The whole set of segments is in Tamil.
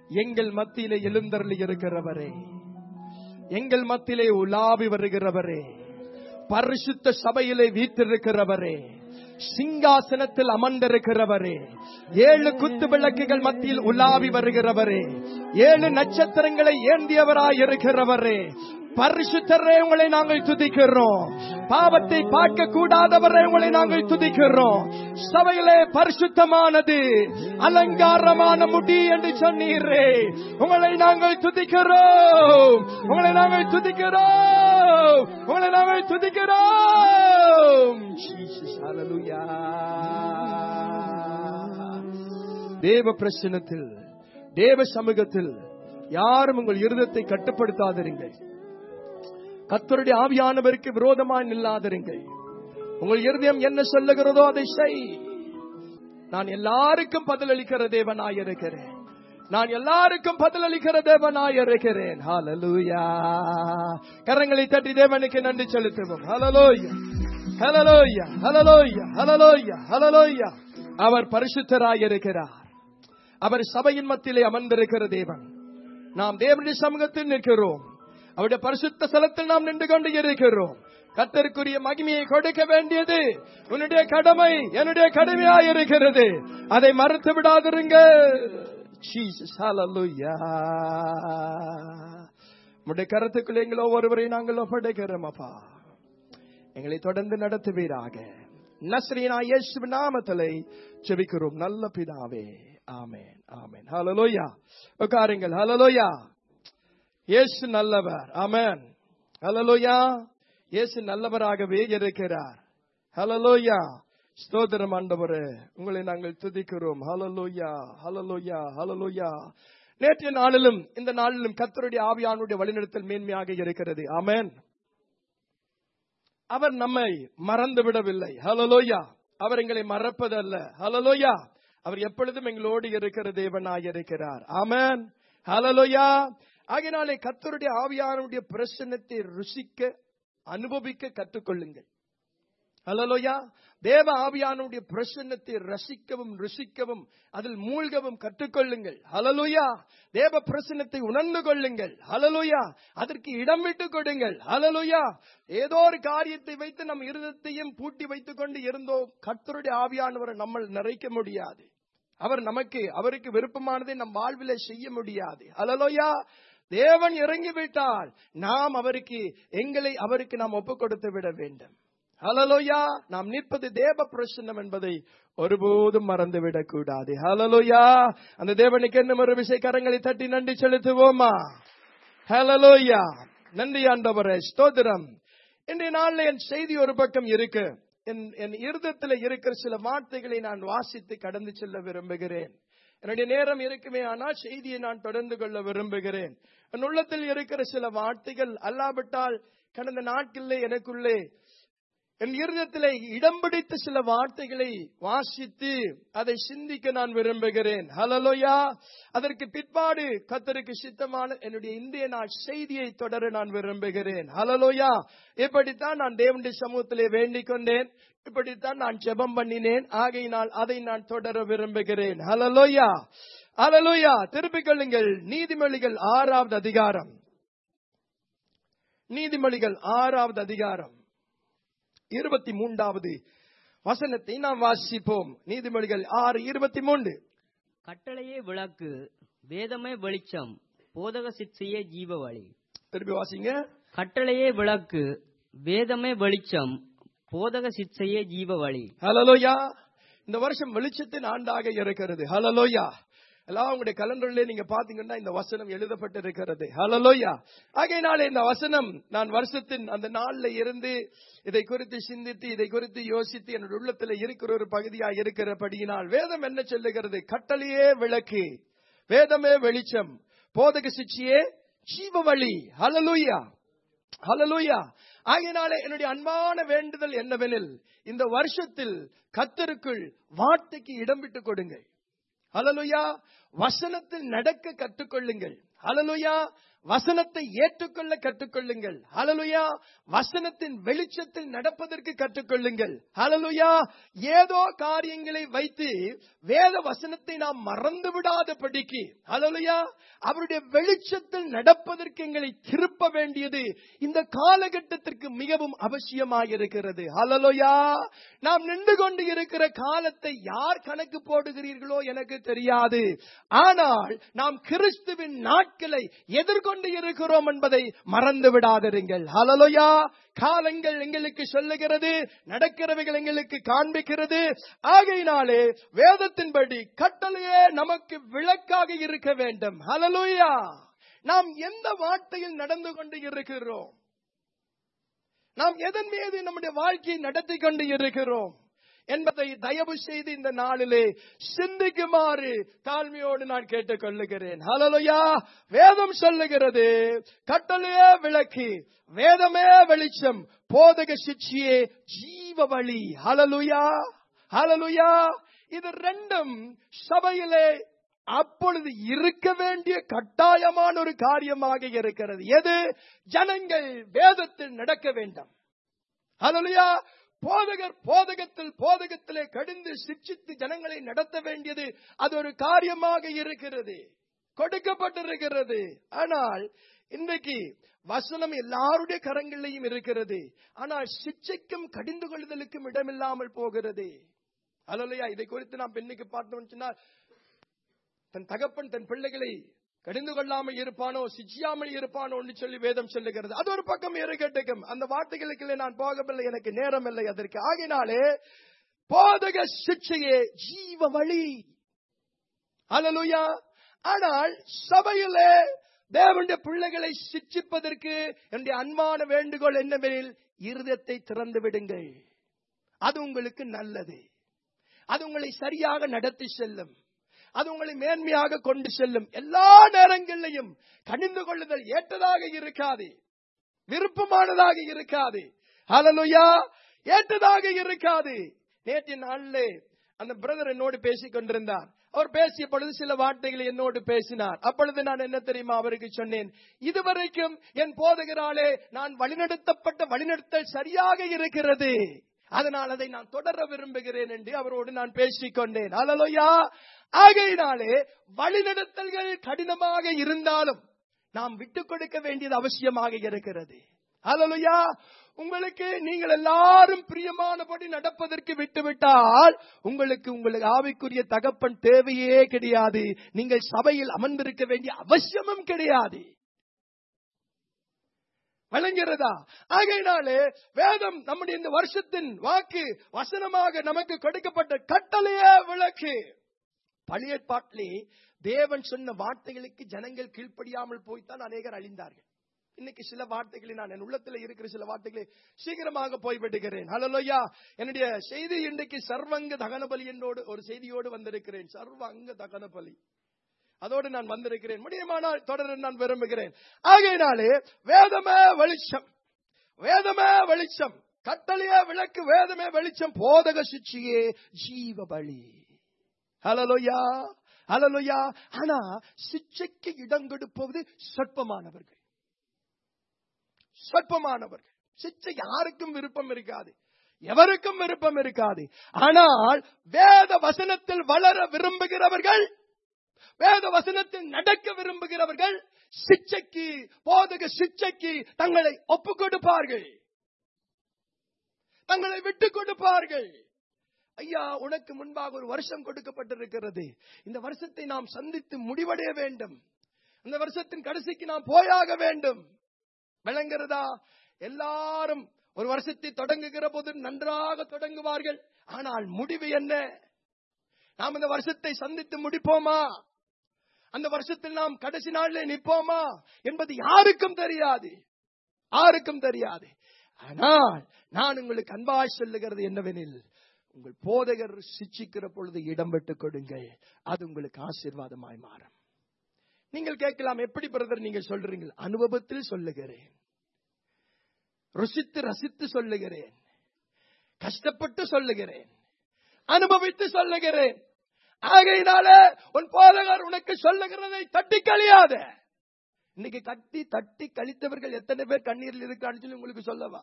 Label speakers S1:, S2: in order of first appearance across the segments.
S1: எங்கள் மத்தியிலே எழுந்தருளி இருக்கிறவரே எங்கள் மத்தியிலே உலாவி வருகிறவரே பரிசுத்த சபையிலே வீற்றிருக்கிறவரே சிங்காசனத்தில் அமர்ந்திருக்கிறவரே ஏழு குத்து விளக்குகள் மத்தியில் உலாவி வருகிறவரே ஏழு நட்சத்திரங்களை ஏந்தியவராய் இருக்கிறவரே பரிசுத்தரே உங்களை நாங்கள் துதிக்கிறோம் பாவத்தை பார்க்க கூடாதவரை உங்களை நாங்கள் துதிக்கிறோம் சபையிலே பரிசுத்தமானது அலங்காரமான முடி என்று சொன்னீரே உங்களை நாங்கள் துதிக்கிறோம் உங்களை நாங்கள் துதிக்கிறோம் உங்களை நாங்கள் துதிக்கிறோம் Jesus, hallelujah. தேவ பிரசனத்தில் தேவ சமூகத்தில் யாரும் உங்கள் இருதத்தை கட்டுப்படுத்தாதிருங்கள் கத்தருடைய ஆவியானவருக்கு விரோதமாய் நில்லாதிருங்கள் உங்கள் இருதயம் என்ன சொல்லுகிறதோ அதை செய் நான் எல்லாருக்கும் பதிலளிக்கிற தேவனாய் இருக்கிறேன் நான் எல்லாருக்கும் பதிலளிக்கிற தேவனாய் இருக்கிறேன் ஹalleluya கரங்களை தட்டி தேவனுக்கு நன்றி செலுத்துவோம் ஹalleluya ஹalleluya ஹalleluya ஹalleluya ஹalleluya அவர் பரிசுத்தராய் இருக்கிறார் அவர் சபையின் மத்தியிலே அமர்ந்திருக்கிற தேவன் நாம் தேவனுடைய சமூகத்தில் நிற்கிறோம் அவருடைய பரிசுத்த ஸ்தலத்தில் நாம் நின்று கொண்டு இருக்கிறோம் கத்தருக்குரிய மகிமையை கொடுக்க வேண்டியது உன்னுடைய கடமை என்னுடைய கடமையாய் இருக்கிறது அதை மறுத்து விடாதிருங்க Jesus, hallelujah. உம்முடைய கருத்துக்குள் எங்களை ஒவ்வொருவரை நாங்கள் ஒப்படைக்கிறோம் அப்பா எங்களை தொடர்ந்து நடத்துவீராக நஸ்ரீனா இயேசு நாமத்திலே செபிக்கிறோம் நல்ல பிதாவே ஆமென் ஆமென் ஹalleluya உட்காருங்கள் ஹalleluya இயேசு நல்லவர் ஆமென் ஹalleluya இயேசு நல்லவராகவே இருக்கிறார் ஹalleluya ஸ்தோத்திரம் ஆண்டவரே உங்களை நாங்கள் துதிக்கிறோம் ஹalleluya ஹalleluya ஹalleluya நேற்றைய நாளிலும் இந்த நாளிலும் கர்த்தருடைய ஆவியானுடைய வழிநடத்தல் மேன்மையாக இருக்கிறது ஆமென் அவர் நம்மை மறந்து விடவில்லை ஹலலோயா அவர் எங்களை மறப்பதல்ல ஹலலோயா அவர் எப்பொழுதும் எங்களோடு இருக்கிற தேவனாய் இருக்கிறார் ஆமென் ஹலலோயா ஆகினாலே கத்தருடைய ஆவியானுடைய பிரசன்னத்தை ருசிக்க அனுபவிக்க கற்றுக்கொள்ளுங்கள் ஹலலோயா தேவ ஆவியானுடைய பிரசன்னத்தை ரசிக்கவும் ருசிக்கவும் அதில் மூழ்கவும் கற்றுக்கொள்ளுங்கள் ஹலலுயா தேவ பிரசன்னத்தை உணர்ந்து கொள்ளுங்கள் ஹலலுயா அதற்கு இடம் விட்டு கொடுங்கள் ஹலலுயா ஏதோ ஒரு காரியத்தை வைத்து நம் இருதத்தையும் பூட்டி வைத்துக் கொண்டு இருந்தோம் கர்த்தருடைய ஆவியானவரை நம்ம நிறைக்க முடியாது அவர் நமக்கு அவருக்கு விருப்பமானதை நம் வாழ்விலே செய்ய முடியாது ஹலலோயா தேவன் இறங்கிவிட்டால் நாம் அவருக்கு எங்களை அவருக்கு நாம் ஒப்புக் கொடுத்து விட வேண்டும் ஹலலோயா நாம் நிற்பது தேவ பிரசன்னம் என்பதை ஒருபோதும் மறந்துவிடக் கூடாது ஹலலோயா அந்த தேவனுக்கு என்ன ஒரு விஷய கரங்களை தட்டி நன்றி செலுத்துவோமா ஹலலோயா நன்றி ஆண்டவரே ஸ்தோத்திரம் இன்றைய நாளில் என் செய்தி ஒரு பக்கம் இருக்கு என் என் இருதத்தில் இருக்கிற சில வார்த்தைகளை நான் வாசித்து கடந்து செல்ல விரும்புகிறேன் என்னுடைய நேரம் இருக்குமே ஆனால் செய்தியை நான் தொடர்ந்து கொள்ள விரும்புகிறேன் என் உள்ளத்தில் இருக்கிற சில வார்த்தைகள் அல்லாவிட்டால் கடந்த நாட்களிலே எனக்குள்ளே என் இருதயத்திலே இடம் பிடித்த சில வார்த்தைகளை வாசித்து அதை சிந்திக்க நான் விரும்புகிறேன் ஹலலோயா அதற்கு பிற்பாடு கத்தருக்கு சித்தமான என்னுடைய இந்திய நாள் செய்தியை தொடர நான் விரும்புகிறேன் ஹலலோயா இப்படித்தான் நான் தேவனுடைய சமூகத்திலே வேண்டிக் கொண்டேன் இப்படித்தான் நான் ஜெபம் பண்ணினேன் ஆகையினால் அதை நான் தொடர விரும்புகிறேன் ஹலலோயா ஹலலோயா திருப்பிக் கொள்ளுங்கள் நீதிமொழிகள் ஆறாவது அதிகாரம் நீதிமொழிகள் ஆறாவது அதிகாரம் இருபத்தி மூன்றாவது வசனத்தை நாம் வாசிப்போம் நீதிமொழிகள் ஆறு இருபத்தி மூன்று
S2: கட்டளையே விளக்கு வேதமே வெளிச்சம் போதக சிற்சையே ஜீவ வழி
S1: திருப்பி வாசிங்க
S2: கட்டளையே விளக்கு வேதமே வெளிச்சம் போதக சிற்சையே ஜீவ வழி
S1: ஹலலோயா இந்த வருஷம் வெளிச்சத்தின் ஆண்டாக இருக்கிறது ஹலலோயா எல்லாம் உங்களுடைய கலண்டர்ல நீங்க பாத்தீங்கன்னா இந்த வசனம் எழுதப்பட்டிருக்கிறது ஹலலோயா ஆகையினாலே இந்த வசனம் நான் வருஷத்தின் அந்த நாள்ல இருந்து இதை குறித்து சிந்தித்து இதை குறித்து யோசித்து என்னுடைய உள்ளத்துல இருக்கிற ஒரு பகுதியா இருக்கிறபடியினால் வேதம் என்ன சொல்லுகிறது கட்டளையே விளக்கு வேதமே வெளிச்சம் போதக சிச்சியே ஜீவ வழி ஹலலூயா ஹலலூயா ஆகையினாலே என்னுடைய அன்பான வேண்டுதல் என்னவெனில் இந்த வருஷத்தில் கத்தருக்குள் வார்த்தைக்கு இடம் விட்டு கொடுங்கள் ஹலலுயா வசனத்தில் நடக்க கற்றுக்கொள்ளுங்கள் ஹalleluya வசனத்தை ஏற்றுக்கொள்ள கற்றுக்கொள்ளுங்கள் ஹalleluya வசனத்தின் வெளிச்சத்தில் நடப்பதற்கு கற்றுக்கொள்ளுங்கள் ஹalleluya ஏதோ காரியங்களை வைத்து வேத வசனத்தை நாம் மறந்து விடாதபடிக்கு ஹalleluya அவருடைய வெளிச்சத்தில் நடப்பதற்கு எங்களை திருப்ப வேண்டியது இந்த காலகட்டத்திற்கு மிகவும் அவசியமாயிருக்கிறது ஹalleluya நாம் நின்று கொண்டு இருக்கிற காலத்தை யார் கணக்கு போடுகிறீர்களோ எனக்கு தெரியாது ஆனால் நாம் கிறிஸ்துவின் நாட்களை எதிர்கொண்டு இருக்கிறோம் என்பதை மறந்து விடாதிருங்கள் ஹalleluya காலங்கள் எங்களுக்கு சொல்லுகிறது நடக்கிறவைகள் எங்களுக்கு காண்பிக்கிறது ஆகையினாலே வேதத்தின்படி கட்டளையே நமக்கு விளக்காக இருக்க வேண்டும் ஹalleluya நாம் எந்த வார்த்தையில் நடந்து கொண்டு இருக்கிறோம் நாம் எதன் மீது நம்முடைய வாழ்க்கையை நடத்தி கொண்டு இருக்கிறோம் என்பதை தயவு செய்து இந்த நாளிலே சிந்திக்குமாறு தாழ்மையோடு நான் கேட்டுக்கொள்ளுகிறேன் ஹalleluya வேதம் சொல்லுகிறது கட்டளையே விளக்கு வேதமே வெளிச்சம் போதக சிச்சியே ஜீவ வழி ஹalleluya ஹalleluya இது ரெண்டும் சபையிலே அப்பொழுது இருக்க வேண்டிய கட்டாயமான ஒரு காரியமாக இருக்கிறது எது ஜனங்கள் வேதத்தில் நடக்க வேண்டும் ஹalleluya போதகர் போதகத்தில் போதகத்திலே கடிந்து சிக்ஷித்து ஜனங்களை நடத்த வேண்டியது அது ஒரு காரியமாக இருக்கிறது கொடுக்கப்பட்டிருக்கிறது ஆனால் இன்றைக்கு வசனம் எல்லாருடைய கரங்களிலையும் இருக்கிறது ஆனால் சிக்ஷைக்கும் கடிந்து கொள்ளுதலுக்கும் இடமில்லாமல் போகிறது அல்லையா இதை குறித்து நாம் பெண்ணுக்கு பார்த்தோம்னு சொன்னால் தன் தகப்பன் தன் பிள்ளைகளை கடிந்து கொள்ளாமல் இருப்பானோ சிச்சியாமல் இருப்பானோ என்று சொல்லி வேதம் சொல்லுகிறது அது ஒரு பக்கம் இருக்கட்டும் அந்த வார்த்தைகளுக்கு நான் போகவில்லை எனக்கு நேரம் இல்லை அதற்கு ஆகினாலே போதக சிக்ஷையே ஜீவ வழி அல்லலுயா ஆனால் சபையிலே தேவனுடைய பிள்ளைகளை சிச்சிப்பதற்கு என்னுடைய அன்பான வேண்டுகோள் என்னவெனில் இருதயத்தை திறந்து விடுங்கள் அது உங்களுக்கு நல்லது அது உங்களை சரியாக நடத்தி செல்லும் அது உங்களை மேன்மையாக கொண்டு செல்லும் எல்லா நேரங்களிலையும் கணிந்து கொள்ளுதல் ஏற்றதாக இருக்காது விருப்பமானதாக இருக்காது ஹalleluya ஏற்றதாக இருக்காது நேற்று நாளிலே அந்த பிரதர் என்னோடு பேசிக் கொண்டிருந்தார் அவர் பேசிய பொழுது சில வார்த்தைகளை என்னோடு பேசினார் அப்பொழுது நான் என்ன தெரியுமா அவருக்கு சொன்னேன் இதுவரைக்கும் என் போதகராலே நான் வழிநடத்தப்பட்ட வழிநடத்தல் சரியாக இருக்கிறது அதனால் அதை நான் தொடர விரும்புகிறேன் என்று அவரோடு நான் பேசிக் கொண்டேன் அலலோயா ஆகையினாலே வழிநடத்தல்கள் கடினமாக இருந்தாலும் நாம் விட்டுக் கொடுக்க வேண்டியது அவசியமாக இருக்கிறது அலலுயா உங்களுக்கு நீங்கள் எல்லாரும் பிரியமானபடி நடப்பதற்கு விட்டுவிட்டால் உங்களுக்கு உங்களுக்கு ஆவிக்குரிய தகப்பன் தேவையே கிடையாது நீங்கள் சபையில் அமர்ந்திருக்க வேண்டிய அவசியமும் கிடையாது வழங்குகிறதா ஆகையினாலே வேதம் நம்முடைய இந்த வருஷத்தின் வாக்கு வசனமாக நமக்கு கொடுக்கப்பட்ட கட்டளையே விளக்கு பழைய பாட்டிலே தேவன் சொன்ன வார்த்தைகளுக்கு ஜனங்கள் கீழ்ப்படியாமல் போய்த்தான் அநேகர் அழிந்தார்கள் இன்னைக்கு சில வார்த்தைகளை நான் என் உள்ளத்தில் இருக்கிற சில வார்த்தைகளை சீக்கிரமாக போய்விடுகிறேன் ஹலோயா என்னுடைய செய்தி இன்றைக்கு சர்வங்க தகனபலி என்னோடு ஒரு செய்தியோடு வந்திருக்கிறேன் சர்வங்க தகனபலி அதோடு நான் வந்திருக்கிறேன் முடியுமானால் தொடர நான் விரும்புகிறேன் ஆகையினாலே வேதமே வெளிச்சம் வேதமே வெளிச்சம் கட்டளையே விளக்கு வேதமே வெளிச்சம் போதக சிச்சியே ஜீவ பலி ஹலலோயா ஹலலோயா ஆனா சிச்சைக்கு இடம் கொடுப்பது சொற்பமானவர்கள் சொற்பமானவர்கள் சிச்சை யாருக்கும் விருப்பம் இருக்காது எவருக்கும் விருப்பம் இருக்காது ஆனால் வேத வசனத்தில் வளர விரும்புகிறவர்கள் வேத வசனத்தில் நடக்க விரும்புகிறவர்கள் சிச்சைக்கு போதக சிச்சைக்கு தங்களை ஒப்பு கொடுப்பார்கள் தங்களை விட்டு கொடுப்பார்கள் ஐயா உனக்கு முன்பாக ஒரு வருஷம் கொடுக்கப்பட்டிருக்கிறது இந்த வருஷத்தை நாம் சந்தித்து முடிவடைய வேண்டும் இந்த வருஷத்தின் கடைசிக்கு நாம் போயாக வேண்டும் விளங்குகிறதா எல்லாரும் ஒரு வருஷத்தை தொடங்குகிற போது நன்றாக தொடங்குவார்கள் ஆனால் முடிவு என்ன நாம் இந்த வருஷத்தை சந்தித்து முடிப்போமா அந்த வருஷத்தில் நாம் கடைசி நாளில் நிற்போமா என்பது யாருக்கும் தெரியாது யாருக்கும் தெரியாது ஆனால் நான் உங்களுக்கு அன்பாய் சொல்லுகிறது என்னவெனில் உங்கள் போதகர் சிச்சிக்கிற பொழுது இடம் விட்டுக் கொடுங்கள் அது உங்களுக்கு ஆசீர்வாதமாய் மாறும் நீங்கள் கேட்கலாம் எப்படி பிரதர் நீங்க சொல்றீங்க அனுபவத்தில் சொல்லுகிறேன் ருசித்து ரசித்து சொல்லுகிறேன் கஷ்டப்பட்டு சொல்லுகிறேன் அனுபவித்து சொல்லுகிறேன் ஆகையினால உன் போதகர் உனக்கு சொல்லுகிறதை தட்டி கழியாத இன்னைக்கு கட்டி தட்டி கழித்தவர்கள் எத்தனை பேர் கண்ணீரில் இருக்கான்னு சொல்லி உங்களுக்கு சொல்லவா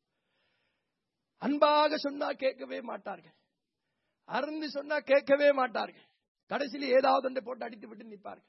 S1: அன்பாக சொன்னா கேட்கவே மாட்டார்கள் அருந்து சொன்னா கேட்கவே மாட்டார்கள் கடைசியில் ஏதாவது ஒன்றை போட்டு அடித்து விட்டு நிற்பார்கள்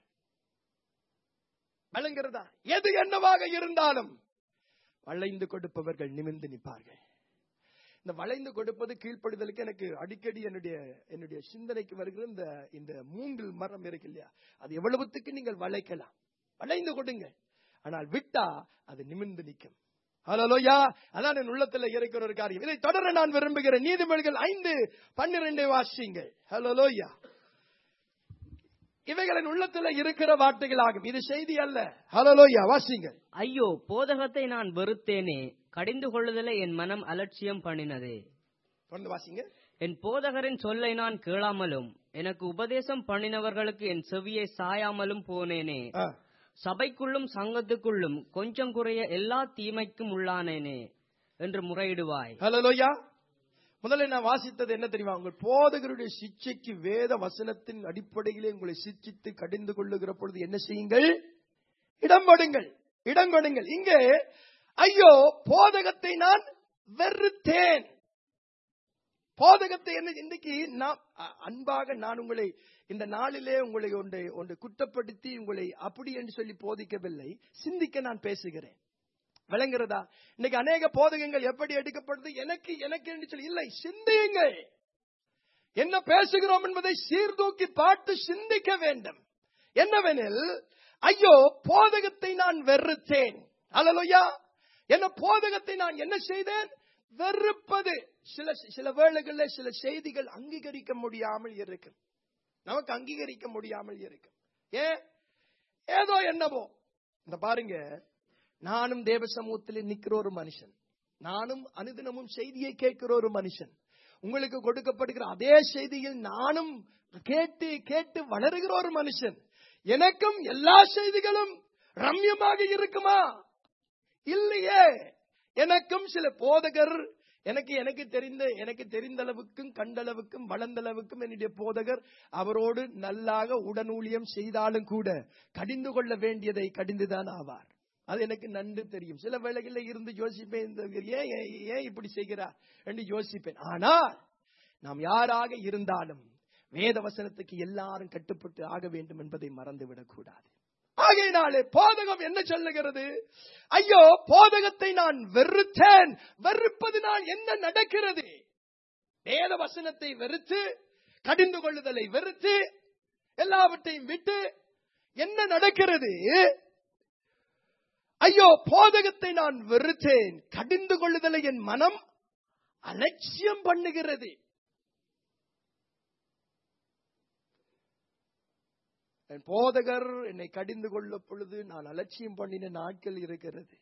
S1: வழங்குறதா எது என்னவாக இருந்தாலும் வளைந்து கொடுப்பவர்கள் நிமிர்ந்து நிற்பார்கள் இந்த வளைந்து கொடுப்பது கீழ்ப்படுதலுக்கு எனக்கு அடிக்கடி என்னுடைய என்னுடைய சிந்தனைக்கு வருகிற இந்த இந்த மூங்கில் மரம் இருக்கு இல்லையா அது எவ்வளவுத்துக்கு நீங்கள் வளைக்கலாம் வளைந்து கொடுங்க ஆனால் விட்டா அது நிமிர்ந்து நிற்கும் ஹலோயா அதான் என் உள்ளத்துல இருக்கிற ஒரு காரியம் இதை தொடர நான் விரும்புகிறேன் நீதிமொழிகள் ஐந்து பன்னிரெண்டை வாசிங்கள் ஹலோயா இவைகளின் உள்ளத்துல இருக்கிற வார்த்தைகளாகும் இது செய்தி அல்ல ஹலோயா வாசிங்கள்
S2: ஐயோ போதகத்தை நான் வெறுத்தேனே கடிந்து கொள்ளுதலை என் மனம் அலட்சியம் பண்ணினதே
S1: தொடர்ந்து வாசிங்க
S2: என் போதகரின் சொல்லை நான் கேளாமலும் எனக்கு உபதேசம் பண்ணினவர்களுக்கு என் செவியை சாயாமலும் போனேனே
S1: ஆ.
S2: சபைக்குள்ளும் சங்கத்துக்குள்ளும் கொஞ்சம் குறைய எல்லா தீமைக்கும் உள்ளானேனே என்று முறையிடுவாய்
S1: ஹலோயா முதல்ல நான் வாசித்தது என்ன தெரியுமா உங்கள் போதகருடைய சிச்சைக்கு வேத வசனத்தின் அடிப்படையிலே உங்களை சிச்சித்து கடிந்து கொள்ளுகிற பொழுது என்ன செய்யுங்கள் இடம் கொடுங்கள் இடம் கொடுங்கள் இங்கே ஐயோ போதகத்தை நான் வெறுத்தேன் போதகத்தை என்ன இன்னைக்கு நான் அ- அன்பாக நான் உங்களை இந்த நாளிலே உங்களை ஒன்றை ஒன்று குற்றப்படுத்தி உங்களை அப்படி என்று சொல்லி போதிக்கவில்லை சிந்திக்க நான் பேசுகிறேன் விளங்குறதா இன்னைக்கு அநேக போதகங்கள் எப்படி எடுக்கப்படுது எனக்கு எனக்கு என்று சொல்லி இல்லை சிந்தியுங்கள் என்ன பேசுகிறோம் என்பதை சீர்தூக்கி பார்த்து சிந்திக்க வேண்டும் என்னவெனில் ஐயோ போதகத்தை நான் வெறுத்தேன் அல்லலையா என்ன போதகத்தை நான் என்ன செய்தேன் வெறுப்பது சில சில வேளைகளில் சில செய்திகள் அங்கீகரிக்க முடியாமல் இருக்கும் நமக்கு அங்கீகரிக்க முடியாமல் இருக்கும் ஏன் ஏதோ என்னவோ இந்த பாருங்க நானும் தேவ சமூகத்தில் நிக்கிற ஒரு மனுஷன் நானும் அனுதினமும் செய்தியை கேட்கிற ஒரு மனுஷன் உங்களுக்கு கொடுக்கப்படுகிற அதே செய்தியில் நானும் கேட்டு கேட்டு வளருகிற ஒரு மனுஷன் எனக்கும் எல்லா செய்திகளும் ரம்யமாக இருக்குமா இல்லையே எனக்கும் சில போதகர் எனக்கு எனக்கு தெரிந்த எனக்கு தெரிந்த அளவுக்கும் கண்டளவுக்கும் வளர்ந்தளவுக்கும் என்னுடைய போதகர் அவரோடு நல்லாக உடனூழியம் செய்தாலும் கூட கடிந்து கொள்ள வேண்டியதை கடிந்துதான் ஆவார் அது எனக்கு நன்கு தெரியும் சில வேளைகளில் இருந்து யோசிப்பேன் இந்த ஏன் ஏன் ஏன் இப்படி செய்கிறார் என்று யோசிப்பேன் ஆனால் நாம் யாராக இருந்தாலும் வேத வசனத்துக்கு எல்லாரும் கட்டுப்பட்டு ஆக வேண்டும் என்பதை மறந்துவிடக் கூடாது ஆகையினாலே போதகம் என்ன சொல்லுகிறது ஐயோ போதகத்தை நான் வெறுத்தேன் வெறுப்பதினால் என்ன நடக்கிறது வேத வசனத்தை வெறுத்து கடிந்து கொள்ளுதலை வெறுத்து எல்லாவற்றையும் விட்டு என்ன நடக்கிறது ஐயோ போதகத்தை நான் வெறுத்தேன் கடிந்து கொள்ளுதலை என் மனம் அலட்சியம் பண்ணுகிறது என் போதகர் என்னை கடிந்து கொள்ள பொழுது நான் அலட்சியம் பண்ணின நாட்கள் இருக்கிறது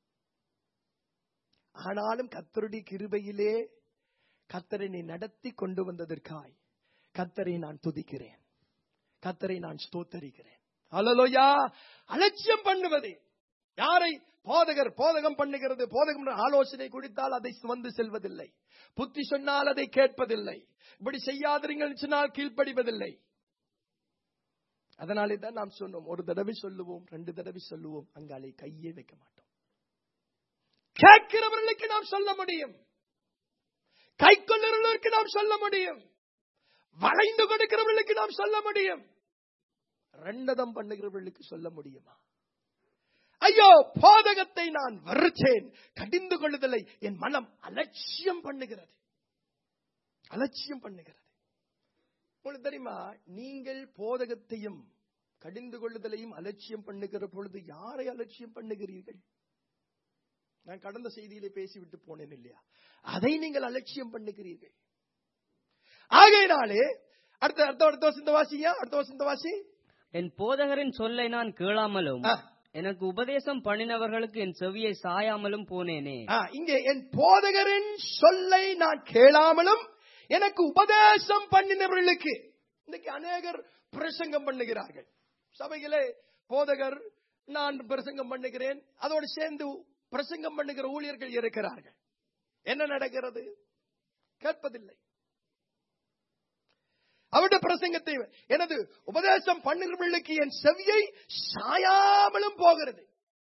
S1: ஆனாலும் கத்தருடைய கிருபையிலே கத்தரை நீ நடத்தி கொண்டு வந்ததற்காய் கத்தரை நான் துதிக்கிறேன் கத்தரை நான் ஸ்தோத்தரிக்கிறேன் அலலோயா அலட்சியம் பண்ணுவது யாரை போதகர் போதகம் பண்ணுகிறது போதகம் என்ற ஆலோசனை குடித்தால் அதை சுமந்து செல்வதில்லை புத்தி சொன்னால் அதை கேட்பதில்லை இப்படி செய்யாதீர்கள் சொன்னால் கீழ்ப்படிவதில்லை அதனாலே தான் நாம் சொன்னோம் ஒரு தடவை சொல்லுவோம் ரெண்டு தடவை சொல்லுவோம் அங்காலே கையே வைக்க மாட்டோம் கேட்கிறவர்களுக்கு நாம் சொல்ல முடியும் கை கொள்ளுறவர்களுக்கு நாம் சொல்ல முடியும் வளைந்து கொடுக்கிறவர்களுக்கு நாம் சொல்ல முடியும் ரெண்டதம் பண்ணுகிறவர்களுக்கு சொல்ல முடியுமா ஐயோ போதகத்தை நான் வெறுத்தேன் கடிந்து கொள்ளுதலை என் மனம் அலட்சியம் பண்ணுகிறது அலட்சியம் பண்ணுகிறது உங்களுக்கு தெரியுமா நீங்கள் போதகத்தையும் கடிந்து கொள்ளுதலையும் அலட்சியம் பண்ணுகிற பொழுது யாரை அலட்சியம் பண்ணுகிறீர்கள் நான் கடந்த செய்தியிலே பேசிவிட்டு போனேன் இல்லையா அதை நீங்கள் அலட்சியம் பண்ணுகிறீர்கள் ஆகையினாலே அடுத்த அடுத்த அடுத்த வசந்த வாசியா அடுத்த வசந்த வாசி
S2: என் போதகரின் சொல்லை நான் கேளாமலும்
S1: ஆ,
S2: எனக்கு உபதேசம் பண்ணினவர்களுக்கு என் செவியை சாயாமலும் போனேனே
S1: ஆ, இங்கே என் போதகரின் சொல்லை நான் கேளாமலும் எனக்கு உபதேசம் பண்ணினவர்களுக்கு இன்னைக்கு அநேகர் பிரசங்கம் பண்ணுகிறார்கள் சபையிலே போதகர் நான் பிரசங்கம் பண்ணுகிறேன் அதோடு சேர்ந்து பிரசங்கம் பண்ணுகிற ஊழியர்கள் இருக்கிறார்கள் என்ன நடக்கிறது கேட்பதில்லை அவருடைய பிரசங்கத்தை எனது உபதேசம் பண்ணுகிறவர்களுக்கு என் செவியை சாயாமலும் போகிறது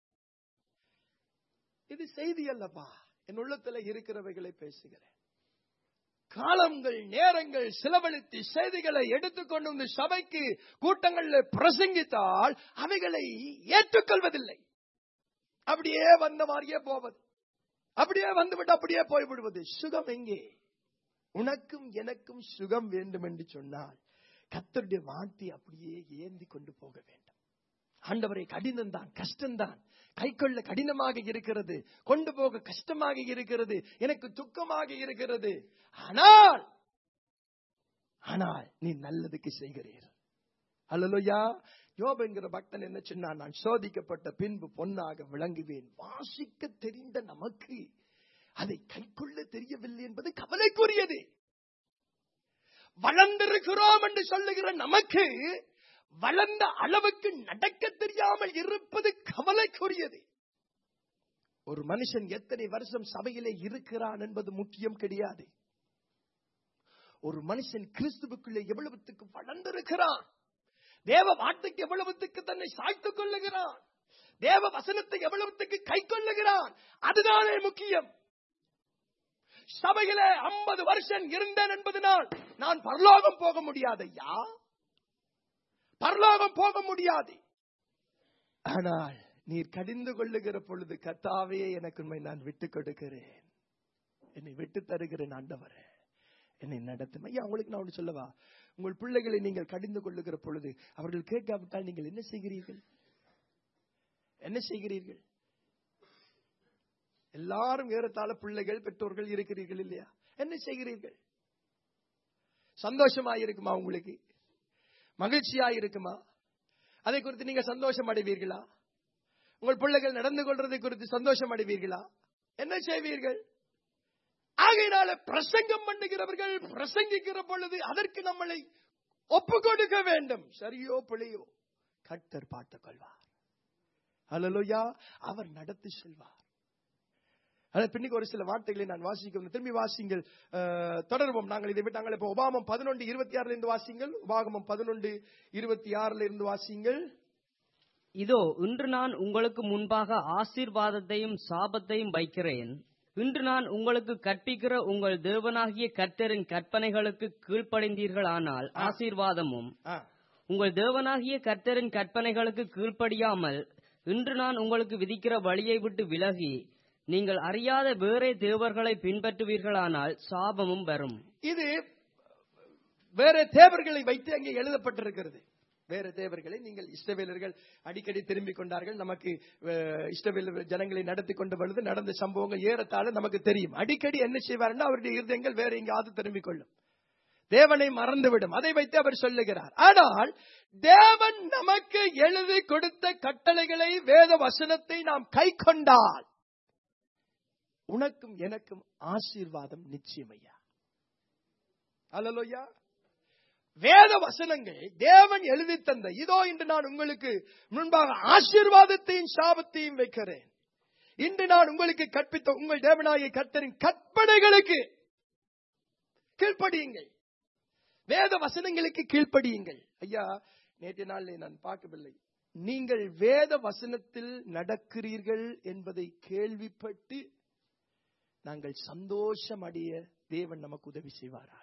S1: இது செய்தி அல்லப்பா என் உள்ளத்துல இருக்கிறவைகளை பேசுகிறேன் காலங்கள் நேரங்கள் செலவழித்து செய்திகளை எடுத்துக்கொண்டு வந்து சபைக்கு கூட்டங்களில் பிரசங்கித்தால் அவைகளை ஏற்றுக்கொள்வதில்லை அப்படியே வந்த மாதிரியே போவது அப்படியே வந்துவிட்டு அப்படியே போய்விடுவது சுகம் எங்கே உனக்கும் எனக்கும் சுகம் வேண்டும் என்று சொன்னால் கத்தருடைய வார்த்தை அப்படியே ஏந்தி கொண்டு போக வேண்டும் ஆண்டவரை கடினம் தான் கஷ்டம்தான் கை கொள்ள கடினமாக இருக்கிறது கொண்டு போக கஷ்டமாக இருக்கிறது எனக்கு துக்கமாக இருக்கிறது ஆனால் ஆனால் நீ நல்லதுக்கு செய்கிறீர் அல்லலுயா யோபு என்கிற பக்தன் என்ன சொன்னான் நான் சோதிக்கப்பட்ட பின்பு பொன்னாக விளங்குவேன் வாசிக்க தெரிந்த நமக்கு அதை கைக்கொள்ள தெரியவில்லை என்பது கவலைக்குரியது வளர்ந்திருக்கிறோம் என்று சொல்லுகிற நமக்கு வளர்ந்த அளவுக்கு நடக்க தெரியாமல் இருப்பது கவலைக்குரியது ஒரு மனுஷன் எத்தனை வருஷம் சபையிலே இருக்கிறான் என்பது முக்கியம் கிடையாது ஒரு மனுஷன் கிறிஸ்துவுக்குள்ளே எவ்வளவுத்துக்கு வளர்ந்திருக்கிறான் தேவ வார்த்தைக்கு எவ்வளவுத்துக்கு தன்னை சாய்த்துக் கொள்ளுகிறான் தேவ வசனத்தை எவ்வளவுத்துக்கு கை கொள்ளுகிறான் அதுதானே முக்கியம் சபையிலே ஐம்பது வருஷம் இருந்தேன் என்பதனால் நான் பரலோகம் போக முடியாது ஐயா பரலோகம் போக முடியாது ஆனால் நீர் கடிந்து கொள்ளுகிற பொழுது கத்தாவே எனக்கு உண்மை நான் விட்டுக் கொடுக்கிறேன் என்னை விட்டு தருகிறேன் ஆண்டவரே என்னை நடத்தும் ஐயா உங்களுக்கு நான் ஒன்று சொல்லவா உங்கள் பிள்ளைகளை நீங்கள் கடிந்து கொள்ளுகிற பொழுது அவர்கள் கேட்காவிட்டால் நீங்கள் என்ன செய்கிறீர்கள் என்ன செய்கிறீர்கள் எல்லாரும் ஏறத்தாழ பிள்ளைகள் பெற்றோர்கள் இருக்கிறீர்கள் இல்லையா என்ன செய்கிறீர்கள் சந்தோஷமா இருக்குமா உங்களுக்கு மகிழ்ச்சியா இருக்குமா அதை குறித்து நீங்க சந்தோஷம் அடைவீர்களா உங்கள் பிள்ளைகள் நடந்து கொள்றதை குறித்து சந்தோஷம் அடைவீர்களா என்ன செய்வீர்கள் ஆகையினால பிரசங்கம் பண்ணுகிறவர்கள் பிரசங்கிக்கிற பொழுது அதற்கு நம்மளை ஒப்பு கொடுக்க வேண்டும் சரியோ பிழையோ கர்த்தர் பார்த்துக் கொள்வார் அல்லலுயா அவர் நடத்தி செல்வார் அது பின்னுக்கு ஒரு சில வார்த்தைகளை நான் வாசிக்க திரும்பி வாசிங்கள் அஹ், தொடருவோம் நாங்கள் இதை விட்டு நாங்கள் இப்போ உபாமம் பதினொன்று இருபத்தி ஆறுல இருந்து வாசிங்கள் உபாகமம் பதினொன்று இருபத்தி ஆறுல இருந்து வாசிங்கள்
S2: இதோ இன்று நான் உங்களுக்கு முன்பாக ஆசீர்வாதத்தையும் சாபத்தையும் வைக்கிறேன் இன்று நான் உங்களுக்கு கற்பிக்கிற உங்கள் தேவனாகிய கர்த்தரின் கற்பனைகளுக்கு கீழ்ப்படைந்தீர்களானால் ஆசீர்வாதமும்
S1: ஆ,
S2: உங்கள் தேவனாகிய கர்த்தரின் கற்பனைகளுக்கு கீழ்ப்படியாமல் இன்று நான் உங்களுக்கு விதிக்கிற வழியை விட்டு விலகி நீங்கள் அறியாத வேறே தேவர்களை பின்பற்றுவீர்களானால் சாபமும் வரும்
S1: இது வேற தேவர்களை வைத்து அங்கே எழுதப்பட்டிருக்கிறது வேற தேவர்களை நீங்கள் இஷ்டவேலர்கள் அடிக்கடி திரும்பிக் கொண்டார்கள் நமக்கு அஹ், இஷ்டவேலர் ஜனங்களை நடத்தி கொண்டு வருது நடந்த சம்பவங்கள் ஏறத்தாழ நமக்கு தெரியும் அடிக்கடி என்ன செய்வார்னா அவருடைய இருதயங்கள் வேற எங்காவது திரும்பிக் கொள்ளும் தேவனை மறந்துவிடும் அதை வைத்து அவர் சொல்லுகிறார் ஆனால் தேவன் நமக்கு எழுதி கொடுத்த கட்டளைகளை வேத வசனத்தை நாம் கை கொண்டால் உனக்கும் எனக்கும் ஆசீர்வாதம் நிச்சயமையா அல்லலோயா வேத வசனங்கள் தேவன் எழுதி தந்த இதோ இன்று நான் உங்களுக்கு முன்பாக ஆசீர்வாதத்தையும் சாபத்தையும் வைக்கிறேன் இன்று நான் உங்களுக்கு கற்பித்த உங்கள் தேவனாகிய கர்த்தரின் கற்பனைகளுக்கு கீழ்ப்படியுங்கள் வேத வசனங்களுக்கு கீழ்ப்படியுங்கள் ஐயா நேற்றைய நாளிலே நான் பார்க்கவில்லை நீங்கள் வேத வசனத்தில் நடக்கிறீர்கள் என்பதை கேள்விப்பட்டு நாங்கள் சந்தோஷம் அடைய தேவன் நமக்கு உதவி செய்வாராக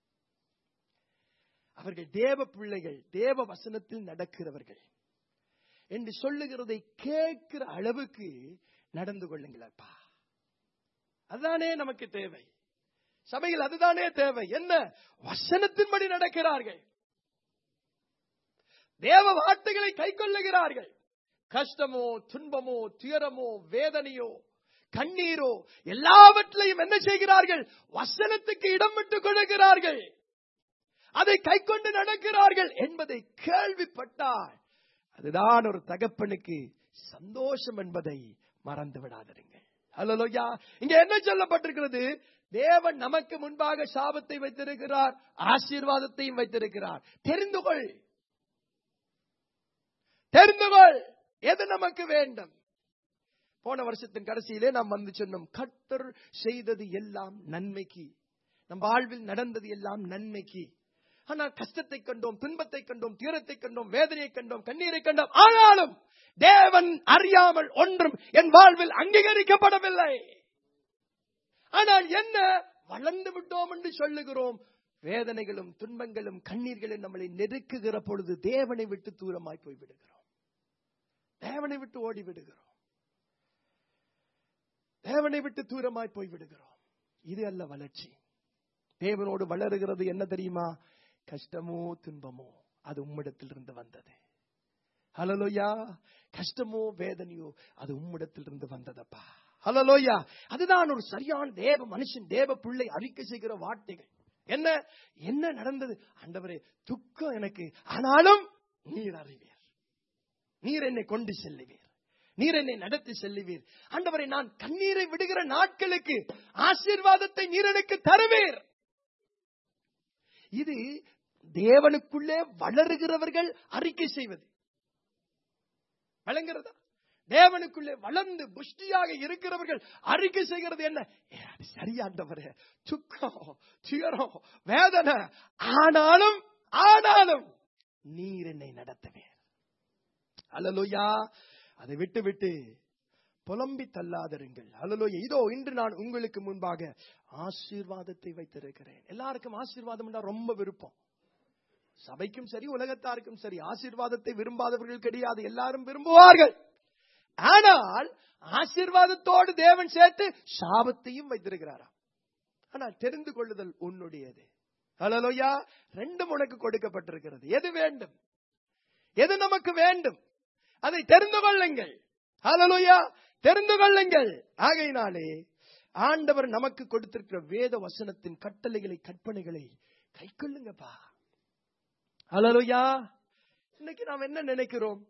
S1: அவர்கள் தேவ பிள்ளைகள் தேவ வசனத்தில் நடக்கிறவர்கள் என்று சொல்லுகிறதை கேட்கிற அளவுக்கு நடந்து கொள்ளுங்களப்பா அதுதானே நமக்கு தேவை சபையில் அதுதானே தேவை என்ன வசனத்தின்படி நடக்கிறார்கள் தேவ வார்த்தைகளை கை கொள்ளுகிறார்கள் கஷ்டமோ துன்பமோ துயரமோ வேதனையோ கண்ணீரோ எல்லாவற்றையும் என்ன செய்கிறார்கள் வசனத்துக்கு இடம் விட்டுக் கொள்ளுகிறார்கள் அதை கை கொண்டு நடக்கிறார்கள் என்பதை கேள்விப்பட்டால் அதுதான் ஒரு தகப்பனுக்கு சந்தோஷம் என்பதை மறந்து விடாதிருங்கள் அல்லலோயா இங்க என்ன சொல்லப்பட்டிருக்கிறது தேவன் நமக்கு முன்பாக சாபத்தை வைத்திருக்கிறார் ஆசீர்வாதத்தையும் வைத்திருக்கிறார் தெரிந்து கொள் தெரிந்து கொள் எது நமக்கு வேண்டும் போன வருஷத்தின் கடைசியிலே நாம் வந்து சொன்னோம் கர்த்தர் செய்தது எல்லாம் நன்மைக்கு நம் வாழ்வில் நடந்தது எல்லாம் நன்மைக்கு ஆனால் கஷ்டத்தை கண்டோம் துன்பத்தை கண்டோம் தீரத்தை கண்டோம் வேதனையை கண்டோம் கண்ணீரை கண்டோம் ஆனாலும் தேவன் அறியாமல் ஒன்றும் என் வாழ்வில் அங்கீகரிக்கப்படவில்லை ஆனால் என்ன வளர்ந்து விட்டோம் என்று சொல்லுகிறோம் வேதனைகளும் துன்பங்களும் கண்ணீர்களும் நம்மளை நெருக்குகிற பொழுது தேவனை விட்டு தூரமாய் போய் விடுகிறோம் தேவனை விட்டு ஓடி விடுகிறோம் தேவனை விட்டு தூரமாய் போய் விடுகிறோம் இது அல்ல வளர்ச்சி தேவனோடு வளருகிறது என்ன தெரியுமா கஷ்டமோ துன்பமோ அது உம்மிடத்திலிருந்து வந்தது ஹலலோயா கஷ்டமோ வேதனையோ அது உம்மிடத்திலிருந்து வந்ததப்பா ஹலலோயா அதுதான் ஒரு சரியான தேவ மனுஷன் தேவ பிள்ளை அறிக்கை செய்கிற வார்த்தைகள் என்ன என்ன நடந்தது ஆண்டவரே துக்கம் எனக்கு ஆனாலும் நீர் அறிவீர் நீர் என்னை கொண்டு செல்லுவீர் நீர் என்னை நடத்தி செல்லுவீர் ஆண்டவரை நான் கண்ணீரை விடுகிற நாட்களுக்கு ஆசீர்வாதத்தை நீர் எனக்கு தருவீர் இது தேவனுக்குள்ளே வளருகிறவர்கள் அறிக்கை செய்வது வழங்குறதா தேவனுக்குள்ளே வளர்ந்து புஷ்டியாக இருக்கிறவர்கள் அறிக்கை செய்கிறது என்ன ஏ, அது சரியாண்டவரே துக்கம் துயரம் வேதனை ஆனாலும் ஆனாலும் நீர் என்னை நடத்துவேன் அல்லலோயா அதை விட்டு விட்டு புலம்பி தள்ளாதிருங்கள் அல்லலோயா இதோ இன்று நான் உங்களுக்கு முன்பாக ஆசீர்வாதத்தை வைத்திருக்கிறேன் எல்லாருக்கும் ஆசீர்வாதம் என்றால் ரொம்ப விருப்பம் சபைக்கும் சரி உலகத்தாருக்கும் சரி ஆசீர்வாதத்தை விரும்பாதவர்கள் கிடையாது எல்லாரும் விரும்புவார்கள் ஆனால் ஆசீர்வாதத்தோடு தேவன் சேர்த்து சாபத்தையும் வைத்திருக்கிறாராம் ஆனால் தெரிந்து கொள்ளுதல் உன்னுடையது ஹலலோயா ரெண்டும் உனக்கு கொடுக்கப்பட்டிருக்கிறது எது வேண்டும் எது நமக்கு வேண்டும் அதை தெரிந்து கொள்ளுங்கள் ஹalleluya தெரிந்து கொள்ளுங்கள் ஆகையினாலே ஆண்டவர் நமக்கு கொடுத்திருக்கிற வேத வசனத்தின் கட்டளைகளை கற்பனைகளை கைக்கொள்ளுங்கப்பா ஹalleluya இன்னைக்கு நாம் என்ன நினைக்கிறோம்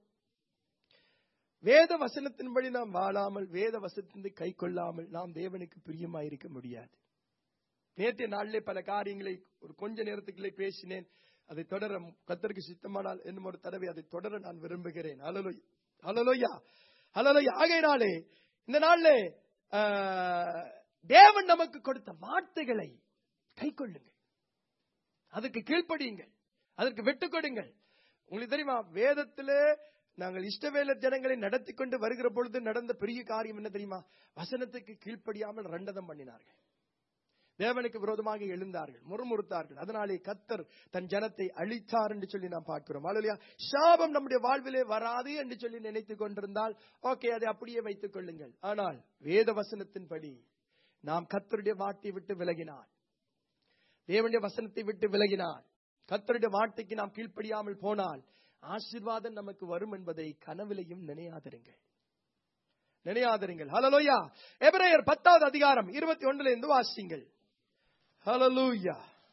S1: வேத வசனத்தின்படி நாம் வாழாமல் வேத வசனத்தை கை கொள்ளாமல் நாம் தேவனுக்கு பிரியமாயிருக்க முடியாது நேற்றைய நாளிலே பல காரியங்களை ஒரு கொஞ்ச நேரத்துக்குள்ளே பேசினேன் அதை தொடர கத்தருக்கு சித்தமானால் என்னும் ஒரு தடவை அதை தொடர நான் விரும்புகிறேன் அலலோய் அலலோயா அலலோய் ஆகையினாலே இந்த நாளிலே ஆஹ், தேவன் நமக்கு கொடுத்த வார்த்தைகளை கை கொள்ளுங்கள் அதுக்கு கீழ்ப்படியுங்கள் அதற்கு விட்டுக் கொடுங்கள் உங்களுக்கு தெரியுமா வேதத்திலே நாங்கள் இஷ்டவேலர் ஜனங்களை நடத்தி கொண்டு வருகிற பொழுது நடந்த பெரிய காரியம் என்ன தெரியுமா வசனத்துக்கு கீழ்ப்படியாமல் ரெண்டதம் பண்ணினார்கள் தேவனுக்கு விரோதமாக எழுந்தார்கள் முறுமுறுத்தார்கள் அதனாலே கத்தர் தன் ஜனத்தை அழித்தார் என்று சொல்லி நாம் பார்க்கிறோம் அல்லையா சாபம் நம்முடைய வாழ்விலே வராது என்று சொல்லி நினைத்துக் கொண்டிருந்தால் ஓகே அதை அப்படியே வைத்துக் கொள்ளுங்கள் ஆனால் வேத வசனத்தின்படி நாம் கத்தருடைய வார்த்தை விட்டு விலகினார் தேவனுடைய வசனத்தை விட்டு விலகினார் கத்தருடைய வார்த்தைக்கு நாம் கீழ்ப்படியாமல் போனால் ஆசீர்வாதம் நமக்கு வரும் என்பதை கனவிலையும் நினையாதிருங்கள் நினையாதிருங்கள் ஹலலோயா எபிரேயர் பத்தாவது அதிகாரம் இருபத்தி ஒன்றுல இருந்து வாசிங்கள் ஹலலூயா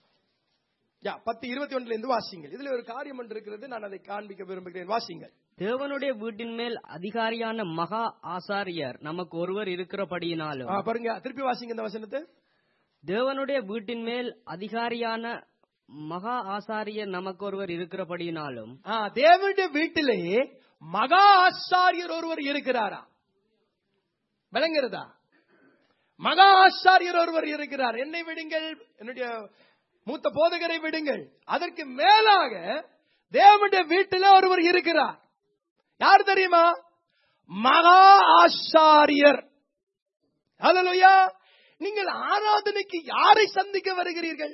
S1: யா பத்து இருபத்தி ஒன்றுல இருந்து வாசிங்கள் இதுல ஒரு காரியம் ஒன்று இருக்கிறது நான் அதை காண்பிக்க விரும்புகிறேன் வாசிங்கள்
S2: தேவனுடைய வீட்டின் மேல் அதிகாரியான மகா ஆசாரியர் நமக்கு ஒருவர் இருக்கிறபடியினாலும்
S1: ஆ, பாருங்க திருப்பி வாசிங்க இந்த வசனத்தை
S2: தேவனுடைய வீட்டின் மேல் அதிகாரியான மகா ஆசாரியர் நமக்கு ஒருவர் இருக்கிறபடியினாலும்
S1: ஆ, தேவனுடைய வீட்டிலே மகா ஆசாரியர் ஒருவர் இருக்கிறாரா விளங்குறதா மகா ஆசாரியர் ஒருவர் இருக்கிறார் என்னை விடுங்கள் என்னுடைய மூத்த போதகரை விடுங்கள் அதற்கு மேலாக தேவனுடைய வீட்டில் ஒருவர் இருக்கிறார் யார் தெரியுமா மகா ஆசாரியர் ஹalleluya நீங்கள் ஆராதனைக்கு யாரை சந்திக்க வருகிறீர்கள்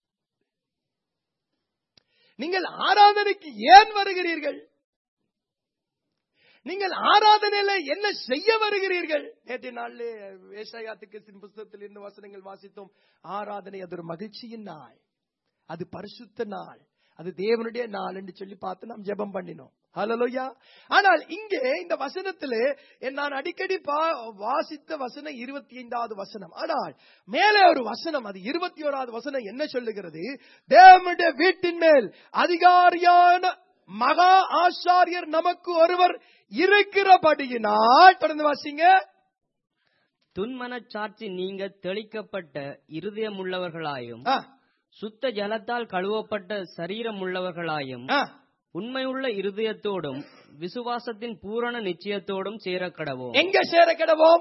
S1: நீங்கள் ஆராதனைக்கு ஏன் வருகிறீர்கள் நீங்கள் ஆராதனையில என்ன செய்ய வருகிறீர்கள் நேற்றைய நாளிலே வேசாயாத்துக்கு புஸ்தகத்தில் இருந்து வசனங்கள் வாசித்தோம் ஆராதனை அது ஒரு மகிழ்ச்சியின் நாள் அது பரிசுத்த நாள் அது தேவனுடைய நாள் என்று சொல்லி பார்த்து நாம் ஜெபம் பண்ணினோம் ஹalleluya ஆனால் இங்கே இந்த வசனத்திலே நான் அடிக்கடி பா- வாசித்த வசனம் இருபத்தி ஐந்தாவது வசனம் ஆனால் மேலே ஒரு வசனம் அது இருபத்தி ஓராவது வசனம் என்ன சொல்லுகிறது தேவனுடைய வீட்டின் மேல் அதிகாரியான மகா ஆசாரியர் நமக்கு ஒருவர் இருக்கிறபடியினால் தொடர்ந்து வாசிங்க
S2: துன்மனச்சாட்சி நீங்க தெளிக்கப்பட்ட இருதயமுள்ளவர்களாயும்
S1: ஆ,
S2: சுத்த ஜலத்தால் கழுவப்பட்ட சரீரமுள்ளவர்களாயும்
S1: ஆ.
S2: உண்மையுள்ள இருதயத்தோடும் விசுவாசத்தின் பூரண நிச்சயத்தோடும் சேரக்கடவோம்
S1: எங்க சேர கிடவோம்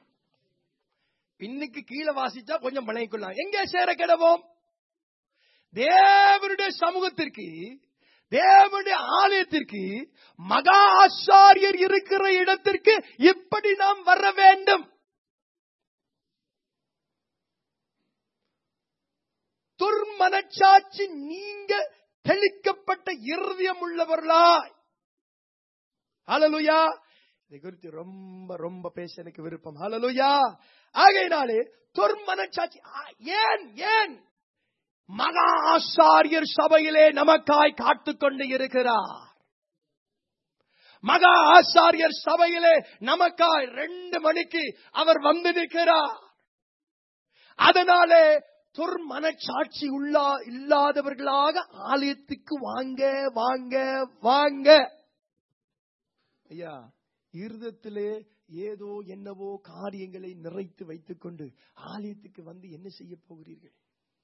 S1: பின்னுக்கு கீழே வாசிச்சா கொஞ்சம் பழகிக்கொள்ளலாம் எங்க சேர கிடவோம் தேவனுடைய சமூகத்திற்கு தேவனுடைய ஆலயத்திற்கு மகா ஆசாரியர் இருக்கிற இடத்திற்கு இப்படி நாம் வர வேண்டும் துர்மனச்சாட்சி நீங்க தெளிக்கப்பட்ட இருதயம் உள்ளவர்களாய் ஹalleluya இதை குறித்து ரொம்ப ரொம்ப பேச எனக்கு விருப்பம் ஹalleluya ஆகையினாலே துர்மனச்சாட்சி ஆ, ஏன் ஏன் மகா ஆசாரியர் சபையிலே நமக்காய் காத்துக் கொண்டு இருக்கிறார் மகா ஆசாரியர் சபையிலே நமக்காய் ரெண்டு மணிக்கு அவர் வந்து நிற்கிறார் அதனாலே துர்மனச்சாட்சி உள்ளா இல்லாதவர்களாக ஆலயத்துக்கு வாங்க வாங்க வாங்க ஐயா இருதத்திலே ஏதோ என்னவோ காரியங்களை நிறைத்து வைத்துக் கொண்டு ஆலயத்துக்கு வந்து என்ன செய்ய போகிறீர்கள்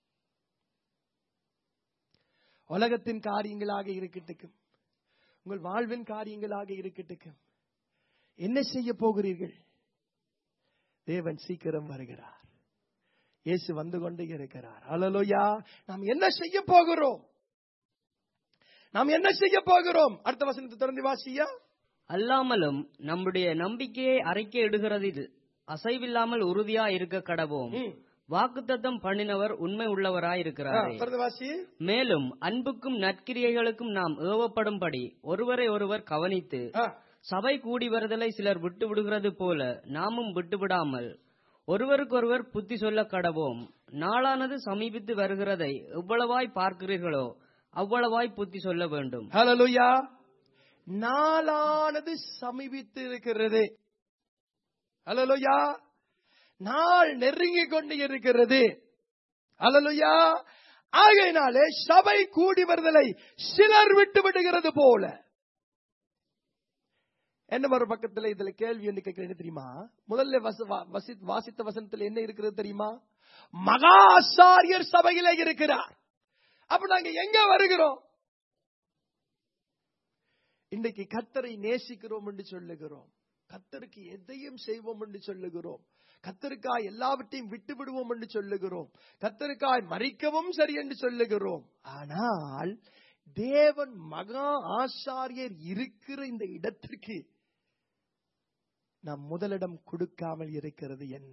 S1: உலகத்தின் காரியங்களாக இருக்கட்டும் உங்கள் வாழ்வின் காரியங்களாக இருக்கட்டும் என்ன செய்ய போகிறீர்கள் தேவன் சீக்கிரம் வருகிறார் இயேசு வந்து கொண்டே இருக்கிறார் அலலோயா நாம் என்ன செய்ய போகிறோம் நாம் என்ன செய்ய போகிறோம் அடுத்த வசனத்தை திறந்து வாசியா
S2: அல்லாமலும் நம்முடைய நம்பிக்கையை அறிக்கையிடுகிறதில் அசைவில்லாமல் உறுதியா இருக்க கடவோம்
S1: ம்.
S2: வாக்குத்தத்தம் பண்ணினவர் உண்மை
S1: ஆ,
S2: உள்ளவராயிருக்கிறாரே
S1: திறந்து வாசி
S2: மேலும் அன்புக்கும் நற்கிரியைகளுக்கும் நாம் ஏவப்படும்படி ஒருவரை ஒருவர் கவனித்து
S1: ஆ,
S2: சபை கூடி வருதலை சிலர் விட்டு விடுகிறது போல நாமும் விட்டுவிடாமல் ஒருவருக்கொருவர் புத்தி சொல்ல கடவோம் நாளானது சமீபித்து வருகிறதை எவ்வளவாய் பார்க்கிறீர்களோ அவ்வளவாய் புத்தி சொல்ல வேண்டும்
S1: ஹalleluya நாளானது சமீபித்து இருக்கிறது ஹalleluya நாள் நெருங்கி கொண்டு இருக்கிறது ஹalleluya ஆகையினாலே சபை கூடி வருதலை சிலர் விட்டு விடுகிறது போல என்ன ஒரு பக்கத்துல இதுல கேள்வி என்ன கேட்கிறேன் தெரியுமா முதல்ல வச- வா- வசி- வாசித்த வசனத்துல என்ன இருக்கிறது தெரியுமா மகா ஆசாரியர் சபையில இருக்கிறார் அப்ப நாங்க எங்க வருகிறோம் இன்றைக்கு கத்தரை நேசிக்கிறோம் என்று சொல்லுகிறோம் கத்தருக்கு எதையும் செய்வோம் என்று சொல்லுகிறோம் கத்தருக்காய் எல்லாவற்றையும் விட்டு விடுவோம் என்று சொல்லுகிறோம் கத்தருக்காய் மறிக்கவும் சரி என்று சொல்லுகிறோம் ஆனால் தேவன் மகா ஆசாரியர் இருக்கிற இந்த இடத்திற்கு நாம் முதலிடம் கொடுக்காமல் இருக்கிறது என்ன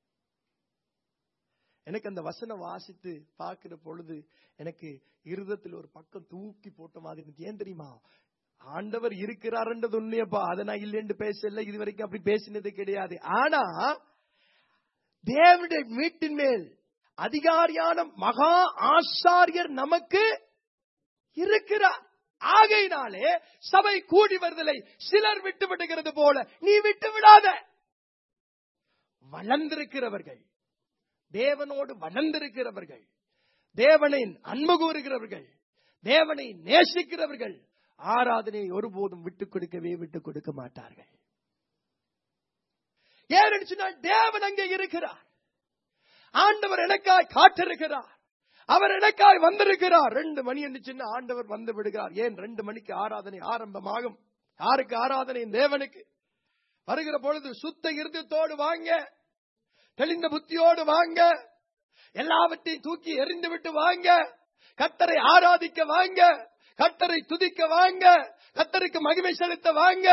S1: எனக்கு அந்த வசனம் வாசித்து பார்க்கிற பொழுது எனக்கு இருதத்தில் ஒரு பக்கம் தூக்கி போட்ட மாதிரி இருந்துச்சு ஏன் தெரியுமா ஆண்டவர் இருக்கிறார்ன்றது உண்மையப்பா அதை நான் இல்லைன்னு பேசல இது வரைக்கும் அப்படி பேசினது கிடையாது ஆனா தேவனுடைய வீட்டின் மேல் அதிகாரியான மகா ஆசாரியர் நமக்கு இருக்கிறார் ஆகையினாலே சபை கூடி வருதலை சிலர் விட்டு விடுகிறது போல நீ விட்டு விடாத வளர்ந்திருக்கிறவர்கள் தேவனோடு வளர்ந்திருக்கிறவர்கள் தேவனை அன்பு கூறுகிறவர்கள் தேவனை நேசிக்கிறவர்கள் ஆராதனையை ஒருபோதும் விட்டுக் கொடுக்கவே விட்டுக் கொடுக்க மாட்டார்கள் ஏன்னு சொன்னால் தேவன் அங்கே இருக்கிறார் ஆண்டவர் எனக்காய் காத்திருக்கிறார் அவர் எனக்காய் வந்திருக்கிறார் ரெண்டு மணி என்று சின்ன ஆண்டவர் வந்து விடுகிறார் ஏன் ரெண்டு மணிக்கு ஆராதனை ஆரம்பமாகும் யாருக்கு ஆராதனை தேவனுக்கு வருகிற பொழுது சுத்த இருதயத்தோடு வாங்க தெளிந்த புத்தியோடு வாங்க எல்லாவற்றையும் தூக்கி எறிந்து விட்டு வாங்க கத்தரை ஆராதிக்க வாங்க கத்தரை துதிக்க வாங்க கத்தருக்கு மகிமை செலுத்த வாங்க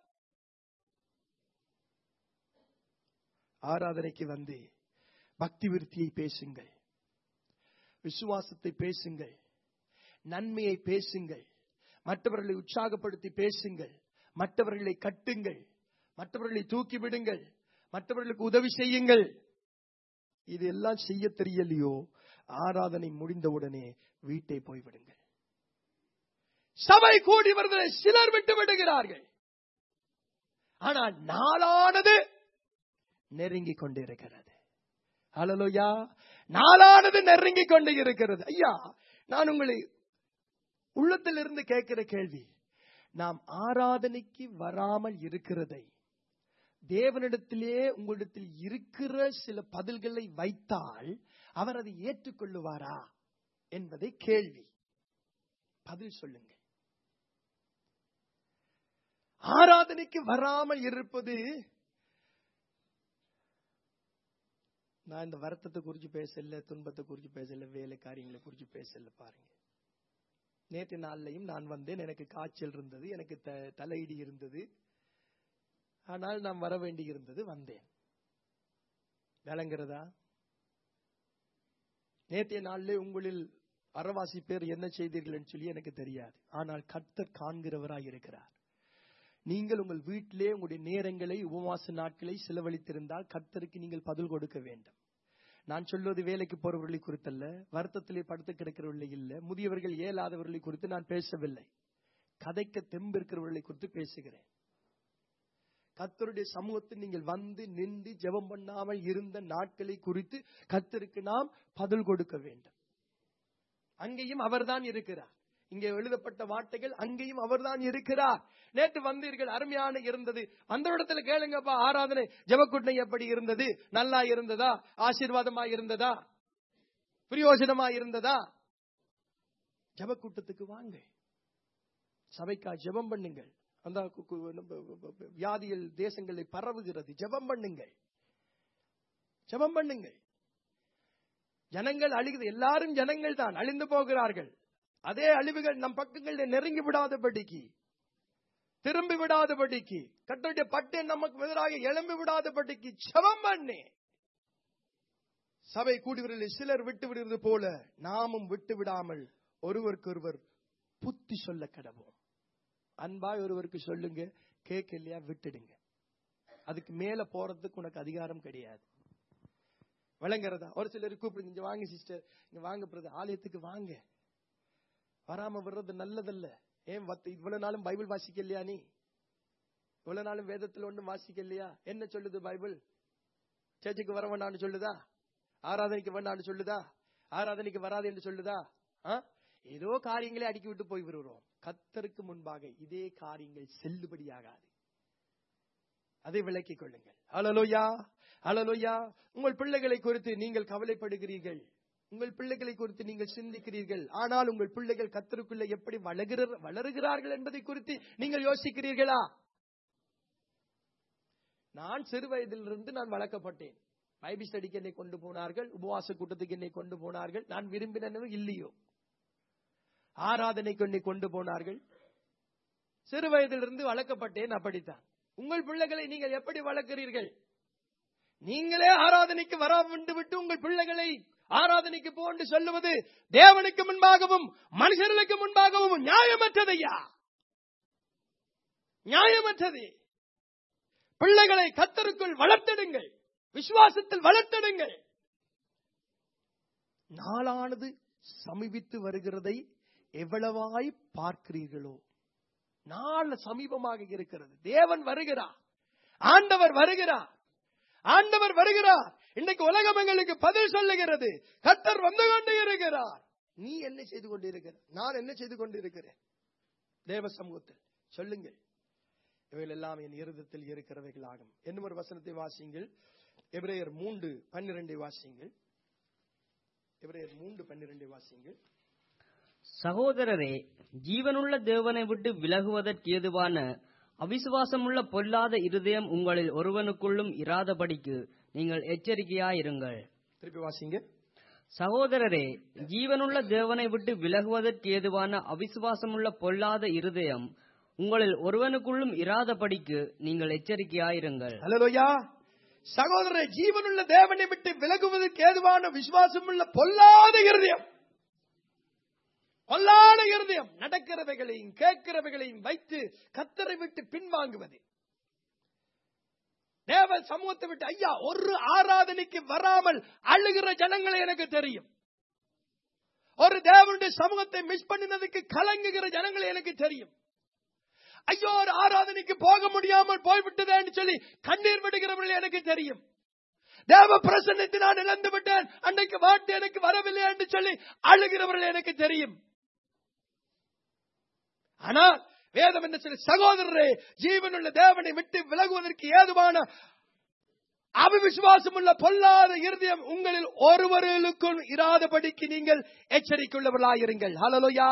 S1: ஆராதனைக்கு வந்து பக்தி விருத்தியை பேசுங்கள் விசுவாசத்தை பேசுங்கள் நன்மையை பேசுங்கள் மற்றவர்களை உற்சாகப்படுத்தி பேசுங்கள் மற்றவர்களை கட்டுங்கள் மற்றவர்களை தூக்கி விடுங்கள் மற்றவர்களுக்கு உதவி செய்யுங்கள் இது எல்லாம் செய்ய தெரியலையோ ஆராதனை முடிந்தவுடனே வீட்டை போய்விடுங்கள் சபை கூடி வருவதை சிலர் விட்டு விடுகிறார்கள் ஆனால் நாளானது நெருங்கிக் கொண்டிருக்கிறது ஹalleluya நாளானது நெருங்கிக் கொண்டு இருக்கிறது ஐயா நான் உங்களை உள்ளத்தில் இருந்து கேட்கிற கேள்வி நாம் ஆராதனைக்கு வராமல் இருக்கிறதை தேவனிடத்திலே உங்களிடத்தில் இருக்கிற சில பதில்களை வைத்தால் அவர் அதை ஏற்றுக்கொள்ளுவாரா என்பதை கேள்வி பதில் சொல்லுங்க ஆராதனைக்கு வராமல் இருப்பது நான் இந்த வருத்தத்தை குறிச்சு பேசல துன்பத்தை குறிச்சு பேசல வேலை காரியங்களை குறிச்சு பேசல பாருங்க நேற்று நாள்லையும் நான் வந்தேன் எனக்கு காய்ச்சல் இருந்தது எனக்கு த- தலையிடி இருந்தது ஆனால் நான் வர வேண்டி இருந்தது வந்தேன் விளங்குறதா நேற்றைய நாளிலே உங்களில் அறவாசி பேர் என்ன செய்தீர்கள் என்று சொல்லி எனக்கு தெரியாது ஆனால் கர்த்தர் காண்கிறவராய் இருக்கிறார் நீங்கள் உங்கள் வீட்டிலே உங்களுடைய நேரங்களை உபவாச நாட்களை செலவழித்திருந்தால் கர்த்தருக்கு நீங்கள் பதில் கொடுக்க வேண்டும் நான் சொல்வது வேலைக்கு போறவர்களை குறித்தல்ல வருத்தத்திலே படுத்து கிடக்கிறவர்களை இல்ல முதியவர்கள் இயலாதவர்களை குறித்து நான் பேசவில்லை கதைக்க தெம்பு இருக்கிறவர்களை குறித்து பேசுகிறேன் கர்த்தருடைய சமூகத்தில் நீங்கள் வந்து நின்று ஜெபம் பண்ணாமல் இருந்த நாட்களை குறித்து கர்த்தருக்கு நாம் பதில் கொடுக்க வேண்டும் அங்கேயும் அவர்தான் இருக்கிறார் இங்கே எழுதப்பட்ட வார்த்தைகள் அங்கேயும் அவர்தான் இருக்கிறார் நேற்று வந்தீர்கள் அருமையான இருந்தது அந்த இடத்துல கேளுங்கப்பா ஆராதனை ஜெபக்குட்டை எப்படி இருந்தது நல்லா இருந்ததா ஆசீர்வாதமா இருந்ததா பிரயோஜனமா இருந்ததா ஜெபக்கூட்டத்துக்கு வாங்க சபைக்கா ஜெபம் பண்ணுங்கள் அந்த கு- கு- நம்ம வியாதிகள் தேசங்களில் பரவுகிறது ஜெபம் பண்ணுங்கள் ஜெபம் பண்ணுங்கள் ஜனங்கள் அழிகிறது எல்லாரும் ஜனங்கள் தான் அழிந்து போகிறார்கள் அதே அழிவுகள் நம் பக்கங்களில் நெருங்கி விடாதபடிக்கு திரும்பி விடாதபடிக்கு கத்தருடைய பட்டு நமக்கு எதிராக எழும்பி விடாதபடிக்கு ஜெபம் பண்ணி சபை கூடுவதில் சிலர் விட்டு விடுவது போல நாமும் விட்டு விடாமல் ஒருவருக்கொருவர் புத்தி சொல்ல கடவோம் அன்பாய் ஒருவருக்கு சொல்லுங்க கேட்கலையா விட்டுடுங்க அதுக்கு மேல போறதுக்கு உனக்கு அதிகாரம் கிடையாது விளங்குறதா ஒரு சிலர் கூப்பிடுங்க இங்க வாங்க சிஸ்டர் இங்க வாங்க பிரதர் ஆலயத்துக்கு வாங்க வராம வர்றது நல்லதல்ல ஏன் வத்து இவ்வளவு நாளும் பைபிள் வாசிக்கலையா நீ இவ்வளவு நாளும் வேதத்துல ஒண்ணும் வாசிக்கலையா என்ன சொல்லுது பைபிள் சேர்ச்சுக்கு வர வேண்டாம்னு சொல்லுதா ஆராதனைக்கு வேண்டாம்னு சொல்லுதா ஆராதனைக்கு வராது என்று சொல்லுதா ஆ? ஏதோ காரியங்களை அடுக்கி விட்டு போய் வருகிறோம் கத்தருக்கு முன்பாக இதே காரியங்கள் செல்லுபடியாகாது அதை விளக்கிக் கொள்ளுங்கள் அலலோயா அலலோயா உங்கள் பிள்ளைகளை குறித்து நீங்கள் கவலைப்படுகிறீர்கள் உங்கள் பிள்ளைகளை குறித்து நீங்கள் சிந்திக்கிறீர்கள் ஆனால் உங்கள் பிள்ளைகள் கத்தருக்குள்ள எப்படி வளர்கிற வளருகிறார்கள் என்பதை குறித்து நீங்கள் யோசிக்கிறீர்களா நான் சிறு வயதிலிருந்து நான் வளர்க்கப்பட்டேன் பைபிள் ஸ்டடிக்கு என்னை கொண்டு போனார்கள் உபவாச கூட்டத்துக்கு என்னை கொண்டு போனார்கள் நான் விரும்பினவோ இல்லையோ ஆராதனைக்கு என்னை கொண்டு போனார்கள் சிறு வயதிலிருந்து வளர்க்கப்பட்டேன் அப்படித்தான் உங்கள் பிள்ளைகளை நீங்கள் எப்படி வளர்க்கிறீர்கள் நீங்களே ஆராதனைக்கு வர விட்டு உங்கள் பிள்ளைகளை ஆராதனைக்கு போன்று சொல்லுவது தேவனுக்கு முன்பாகவும் மனுஷர்களுக்கு முன்பாகவும் நியாயமற்றதையா நியாயமற்றது பிள்ளைகளை கத்தருக்குள் வளர்த்தெடுங்கள் விசுவாசத்தில் வளர்த்தெடுங்கள் நாளானது சமீபித்து வருகிறதை எவ்வளவாய் பார்க்கிறீர்களோ நாள் சமீபமாக இருக்கிறது தேவன் வருகிறார் ஆண்டவர் வருகிறார் ஆண்டவர் வருகிறார் இன்னைக்கு உலகம் எங்களுக்கு பதில் சொல்லுகிறது கத்தர் வந்து கொண்டு இருக்கிறார் நீ என்ன செய்து கொண்டு இருக்கிற நான் என்ன செய்து கொண்டு இருக்கிறேன் தேவ சமூகத்தில் சொல்லுங்கள் இவைகள் எல்லாம் என் இருதத்தில் இருக்கிறவைகளாகும் என்னும் ஒரு வசனத்தை வாசியுங்கள் எபிரேயர் மூன்று பன்னிரண்டை வாசியுங்கள் எபிரேயர் மூன்று பன்னிரண்டை வாசியுங்கள்
S2: சகோதரரே ஜீவனுள்ள தேவனை விட்டு விலகுவதற்கு ஏதுவான அவிசுவாசமுள்ள பொல்லாத இருதயம் உங்களில் ஒருவனுக்குள்ளும் இராதபடிக்கு நீங்கள் எச்சரிக்கையாயிருங்கள்
S1: திருப்பி வாசிங்க
S2: சகோதரரே ஜீவனுள்ள தேவனை விட்டு விலகுவதற்கு ஏதுவான அவிசுவாசமுள்ள பொல்லாத இருதயம் உங்களில் ஒருவனுக்குள்ளும் இராதபடிக்கு நீங்கள் எச்சரிக்கையாயிருங்கள்
S1: அல்லேலூயா சகோதரரை ஜீவனுள்ள தேவனை விட்டு விலகுவதற்கு ஏதுவான விசுவாசமுள்ள பொல்லாத இருதயம் பொல்லாத இருதயம் நடக்கிறவைகளையும் கேட்கிறவைகளையும் வைத்து கத்தரை விட்டு பின்வாங்குவது தேவ சமூகத்தை விட்டு ஐயா ஒரு ஆராதனைக்கு வராமல் அழுகிற ஜனங்களை எனக்கு தெரியும் ஒரு தேவனுடைய சமூகத்தை மிஸ் பண்ணினதுக்கு கலங்குகிற ஜனங்களை எனக்கு தெரியும் ஐயோ ஒரு ஆராதனைக்கு போக முடியாமல் போய்விட்டதேன்னு சொல்லி கண்ணீர் விடுகிறவர்கள் எனக்கு தெரியும் தேவ பிரசன்னத்தை நான் இழந்து விட்டேன் அன்னைக்கு வாட்டு எனக்கு வரவில்லை என்று சொல்லி அழுகிறவர்கள் எனக்கு தெரியும் ஆனால் வேதம் என்ன சொல்லி சகோதரரே ஜீவனுள்ள தேவனை விட்டு விலகுவதற்கு ஏதுவான அவிவிசுவாசம் உள்ள பொல்லாத இருதயம் உங்களில் ஒருவர்களுக்கும் இராதபடிக்கு நீங்கள் எச்சரிக்கையுள்ளவர்களாயிருங்கள் ஹலலோயா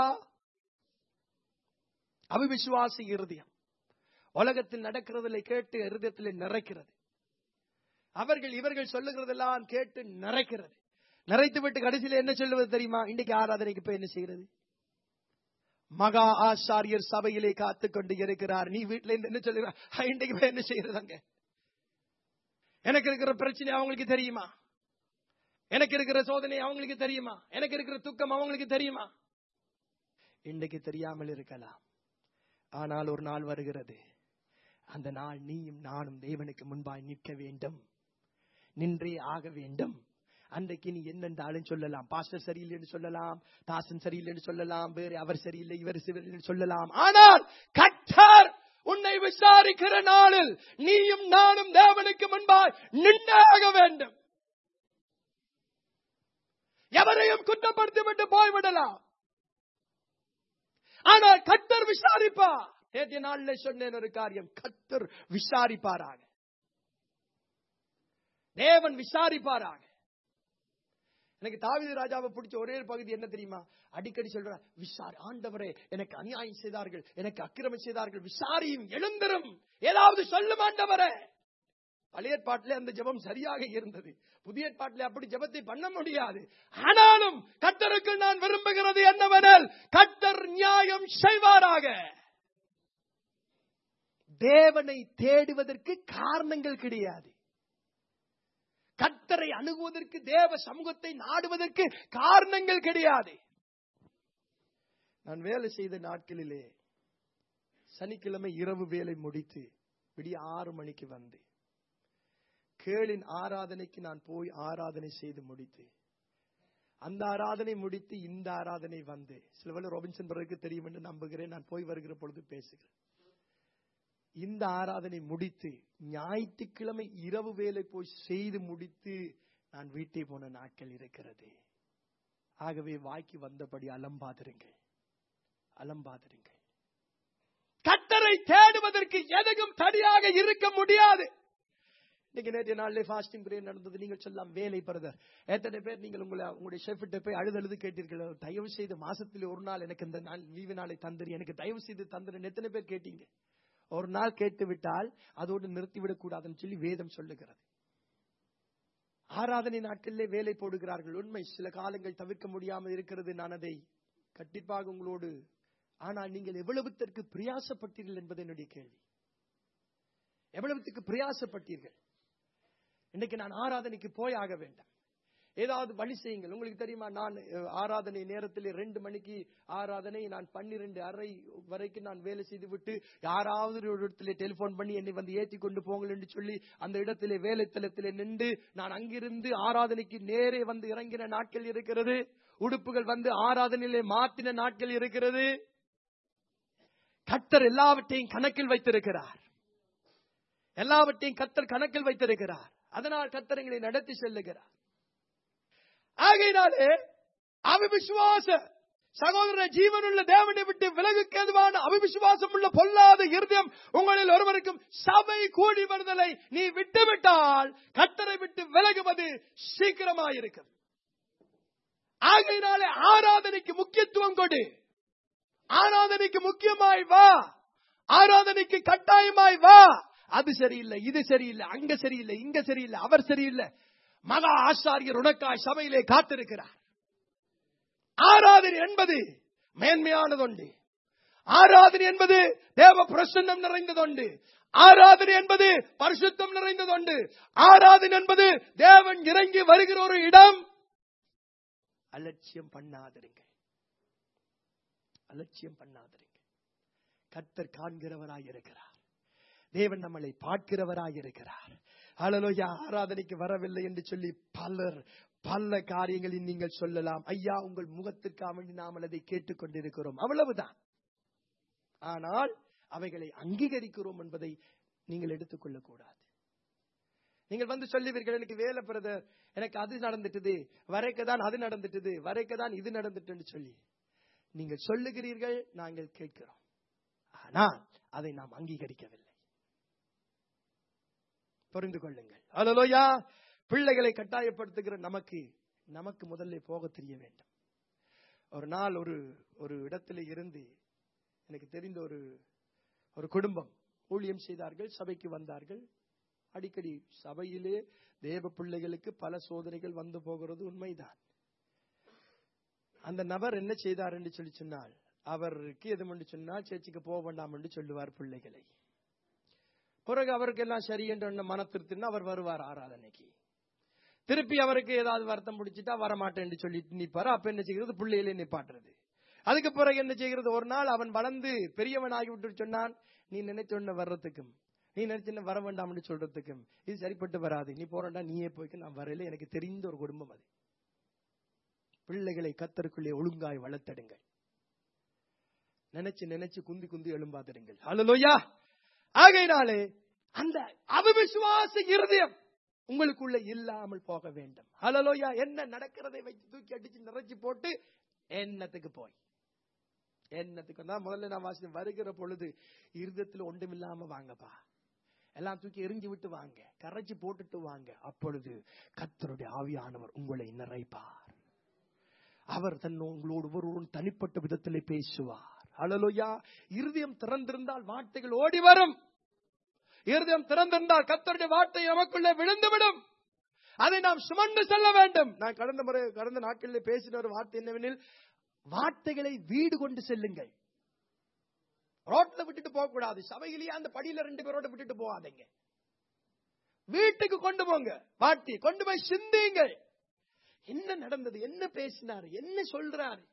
S1: அவிவிசுவாசி இருதயம் உலகத்தில் நடக்கிறதில் கேட்டு இருதயத்தில் நிறைக்கிறது அவர்கள் இவர்கள் சொல்லுகிறதெல்லாம் கேட்டு நிறைக்கிறது நிறைத்து விட்டு கடைசியில என்ன சொல்லுவது தெரியுமா இன்னைக்கு ஆராதனைக்கு போய் என்ன செய்கிறது மகா ஆசாரியர் சபையிலே காத்து கொண்டு இருக்கிறார் நீ வீட்டுல இருந்து என்ன சொல்லுற இன்றைக்கு போய் என்ன செய்யறது அங்க எனக்கு இருக்கிற பிரச்சனை அவங்களுக்கு தெரியுமா எனக்கு இருக்கிற சோதனை அவங்களுக்கு தெரியுமா எனக்கு இருக்கிற துக்கம் அவங்களுக்கு தெரியுமா இன்றைக்கு தெரியாமல் இருக்கலாம் ஆனால் ஒரு நாள் வருகிறது அந்த நாள் நீயும் நானும் தேவனுக்கு முன்பாய் நிற்க வேண்டும் நின்றே ஆக வேண்டும் அன்றைக்கு நீ என்னென்றாலும் சொல்லலாம் பாஸ்டர் சரியில்லைன்னு சொல்லலாம் தாசன் சரியில்லைன்னு சொல்லலாம் வேறு அவர் சரியில்லை இவர் சரியில்லைன்னு சொல்லலாம் ஆனால் கட்டார் உன்னை விசாரிக்கிற நாளில் நீயும் நானும் தேவனுக்கு முன்பாய் நின்றாக வேண்டும் எவரையும் குற்றப்படுத்தி விட்டு போய்விடலாம் ஆனால் கத்தர் விசாரிப்பார் நேற்றைய நாளில் சொன்னேன் ஒரு காரியம் கத்தர் விசாரிப்பாராக தேவன் விசாரிப்பாராக எனக்கு தாவீது ராஜாவை பிடிச்ச ஒரே ஒரு பகுதி என்ன தெரியுமா அடிக்கடி சொல்ற விசாரி ஆண்டவரே எனக்கு அநியாயம் செய்தார்கள் எனக்கு அக்கிரமம் செய்தார்கள் விசாரியும் எழுந்தரும் ஏதாவது சொல்லும் ஆண்டவரே பழைய ஏற்பாட்டிலே அந்த ஜெபம் சரியாக இருந்தது புதிய ஏற்பாட்டிலே அப்படி ஜெபத்தை பண்ண முடியாது ஆனாலும் கத்தருக்கு நான் விரும்புகிறது என்னவெனில் கத்தர் நியாயம் செய்வாராக தேவனை தேடுவதற்கு காரணங்கள் கிடையாது கத்தரை அணுகுவதற்கு தேவ சமூகத்தை நாடுவதற்கு காரணங்கள் கிடையாது நான் வேலை செய்த நாட்களிலே சனிக்கிழமை இரவு வேலை முடித்து விடிய ஆறு மணிக்கு வந்து கேளின் ஆராதனைக்கு நான் போய் ஆராதனை செய்து முடித்து அந்த ஆராதனை முடித்து இந்த ஆராதனை வந்து சில வேளை ரோபின்சன் பிறகு தெரியும் என்று நம்புகிறேன் நான் போய் வருகிற பொழுது பேசுகிறேன் இந்த ஆராதனை முடித்து ஞாயிற்றுக்கிழமை இரவு வேலை போய் செய்து முடித்து நான் வீட்டை போன நாட்கள் இருக்கிறது ஆகவே வாய்க்கு வந்தபடி அலம்பாதிருங்கள் அலம்பாதிருங்கள் கத்தரை தேடுவதற்கு எதுவும் தடியாக இருக்க முடியாது இன்னைக்கு நேற்று நாளிலே ஃபாஸ்டிங் பிரேயர் நடந்தது நீங்கள் சொல்லலாம் வேலை பிரதர் எத்தனை பேர் நீங்கள் உங்களை உங்களுடைய ஷெஃப்ட்ட போய் அழுது அழுது கேட்டீர்கள் தயவு செய்து மாசத்துல ஒரு நாள் எனக்கு இந்த நாள் லீவு நாளை தந்துரு எனக்கு தயவு செய்து தந்துரு எத்தனை பேர் கேட்டீங்க ஒரு நாள் கேட்டு விட்டால் அதோடு நிறுத்திவிடக் கூடாதுன்னு சொல்லி வேதம் சொல்லுகிறது ஆராதனை நாட்களிலே வேலை போடுகிறார்கள் உண்மை சில காலங்கள் தவிர்க்க முடியாமல் இருக்கிறது நான் அதை கண்டிப்பாக உங்களோடு ஆனால் நீங்கள் எவ்வளவுத்திற்கு பிரயாசப்பட்டீர்கள் என்பது என்னுடைய கேள்வி எவ்வளவுத்துக்கு பிரயாசப்பட்டீர்கள் இன்னைக்கு நான் ஆராதனைக்கு போய் ஆக வேண்டாம் ஏதாவது வழி செய்யுங்கள் உங்களுக்கு தெரியுமா நான் அஹ், ஆராதனை நேரத்தில் ரெண்டு மணிக்கு ஆராதனை நான் பன்னிரண்டு அறை வரைக்கும் நான் வேலை செய்து விட்டு யாராவது ஒரு இடத்துல டெலிபோன் பண்ணி என்னை வந்து ஏத்தி கொண்டு போங்கள் என்று சொல்லி அந்த இடத்திலே வேலை தளத்திலே நின்று நான் அங்கிருந்து ஆராதனைக்கு நேரே வந்து இறங்கின நாட்கள் இருக்கிறது உடுப்புகள் வந்து ஆராதனையிலே மாத்தின நாட்கள் இருக்கிறது கத்தர் எல்லாவற்றையும் கணக்கில் வைத்திருக்கிறார் எல்லாவற்றையும் கத்தர் கணக்கில் வைத்திருக்கிறார் அதனால் கத்தர் எங்களை நடத்தி செல்லுகிறார் ஆகையினாலே அவிவிசுவாச சகோதர ஜீவனுள்ள தேவனை விட்டு விலகுக்கு எதுவான அவிவிசுவாசம் உள்ள பொல்லாத இருதயம் உங்களில் ஒருவருக்கும் சபை கூடி வருதலை நீ விட்டுவிட்டால் கத்தரை விட்டு விலகுவது சீக்கிரமாயிருக்கும் ஆகையினாலே ஆராதனைக்கு முக்கியத்துவம் கொடு ஆராதனைக்கு முக்கியமாய் வா ஆராதனைக்கு கட்டாயமாய் வா அது சரியில்லை இது சரியில்லை அங்க சரியில்லை இங்க சரியில்லை அவர் சரியில்லை மகா ஆசாரியர் உனக்காய் சபையிலே காத்திருக்கிறார் ஆராதனை என்பது மேன்மையானதொண்டு ஆராதனை என்பது தேவ பிரசன்னம் நிறைந்ததொண்டு ஆராதனை என்பது பரிசுத்தம் நிறைந்ததொண்டு ஆராதனை என்பது தேவன் இறங்கி வருகிற ஒரு இடம் அலட்சியம் பண்ணாதிருங்கள் அலட்சியம் பண்ணாதிருங்க கர்த்தர் காண்கிறவராய் இருக்கிறார் தேவன் நம்மளை பார்க்கிறவராய் இருக்கிறார் அலலோயா ஆராதனைக்கு வரவில்லை என்று சொல்லி பலர் பல காரியங்களில் நீங்கள் சொல்லலாம் ஐயா உங்கள் முகத்திற்காக வேண்டி நாம் அதை கேட்டுக்கொண்டிருக்கிறோம் அவ்வளவுதான் ஆனால் அவைகளை அங்கீகரிக்கிறோம் என்பதை நீங்கள் எடுத்துக்கொள்ளக் கூடாது நீங்கள் வந்து சொல்லுவீர்கள் எனக்கு வேலை பிரதர் எனக்கு அது நடந்துட்டுது வரைக்க தான் அது நடந்துட்டுது வரைக்க தான் இது நடந்துட்டுன்னு சொல்லி நீங்கள் சொல்லுகிறீர்கள் நாங்கள் கேட்கிறோம் ஆனால் அதை நாம் அங்கீகரிக்கவில்லை புரிந்து கொள்ளுங்கள் அலலோயா பிள்ளைகளை கட்டாயப்படுத்துகிற நமக்கு நமக்கு முதல்ல போக தெரிய வேண்டும் ஒரு நாள் ஒரு ஒரு இடத்துல இருந்து எனக்கு தெரிந்த ஒரு ஒரு குடும்பம் ஊழியம் செய்தார்கள் சபைக்கு வந்தார்கள் அடிக்கடி சபையிலே தேவ பிள்ளைகளுக்கு பல சோதனைகள் வந்து போகிறது உண்மைதான் அந்த நபர் என்ன செய்தார் என்று சொல்லி சொன்னால் அவருக்கு எது என்று சொன்னால் சேர்ச்சுக்கு போக வேண்டாம் என்று சொல்லுவார் பிள்ளைகளை பிறகு அவருக்கு எல்லாம் சரி என்ற மன திருத்தினா அவர் வருவார் ஆராதனைக்கு திருப்பி அவருக்கு ஏதாவது வருத்தம் பிடிச்சிட்டா வரமாட்டேன் என்று சொல்லி நிப்பாரு அப்ப என்ன செய்கிறது பிள்ளைகளே நிப்பாட்டுறது அதுக்கு பிறகு என்ன செய்கிறது ஒரு நாள் அவன் வளர்ந்து பெரியவன் ஆகிவிட்டு சொன்னான் நீ நினைச்சொன்ன வர்றதுக்கும் நீ நினைச்ச வர வேண்டாம் என்று சொல்றதுக்கும் இது சரிப்பட்டு வராது நீ போறண்டா நீயே போய்க்கு நான் வரல எனக்கு தெரிந்த ஒரு குடும்பம் அது பிள்ளைகளை கத்தருக்குள்ளே ஒழுங்காய் வளர்த்தடுங்கள் நினைச்சு நினைச்சு குந்தி குந்தி எழும்பாதிருங்கள் ஹalleluya ஆகையினாலே அந்த அவிசுவாச இருதயம் உங்களுக்குள்ள இல்லாமல் போக வேண்டும் ஹalleluya என்ன நடக்கிறதை வச்சு தூக்கி அடிச்சு நிறைச்சி போட்டு என்னத்துக்கு போய் என்னத்துக்கு தான் முதல்ல நான் வாசி வருகிற பொழுது இருதயத்தில் ஒன்றுமில்லாம வாங்கப்பா எல்லாம் தூக்கி எரிஞ்சு விட்டு வாங்க கரைச்சி போட்டுட்டு வாங்க அப்பொழுது கத்தருடைய ஆவியானவர் உங்களை நிறைப்பார் அவர் தன் உங்களோடு ஒருவரும் தனிப்பட்ட விதத்திலே பேசுவார் அழலுயா இருதயம் திறந்திருந்தால் வார்த்தைகள் ஓடி வரும் இருதயம் திறந்திருந்தால் கத்தருடைய வார்த்தை நமக்குள்ளே விழுந்துவிடும் அதை நாம் சுமந்து செல்ல வேண்டும் நான் கடந்த முறை கடந்த நாட்களில் பேசின ஒரு வார்த்தை என்னவெனில் வார்த்தைகளை வீடு கொண்டு செல்லுங்கள் ரோட்ல விட்டுட்டு போக கூடாது சபையிலேயே அந்த படியில ரெண்டு பேரோட விட்டுட்டு போகாதீங்க வீட்டுக்கு கொண்டு போங்க வாட்டி கொண்டு போய் சிந்தியுங்கள் என்ன நடந்தது என்ன பேசினார் என்ன சொல்றாரு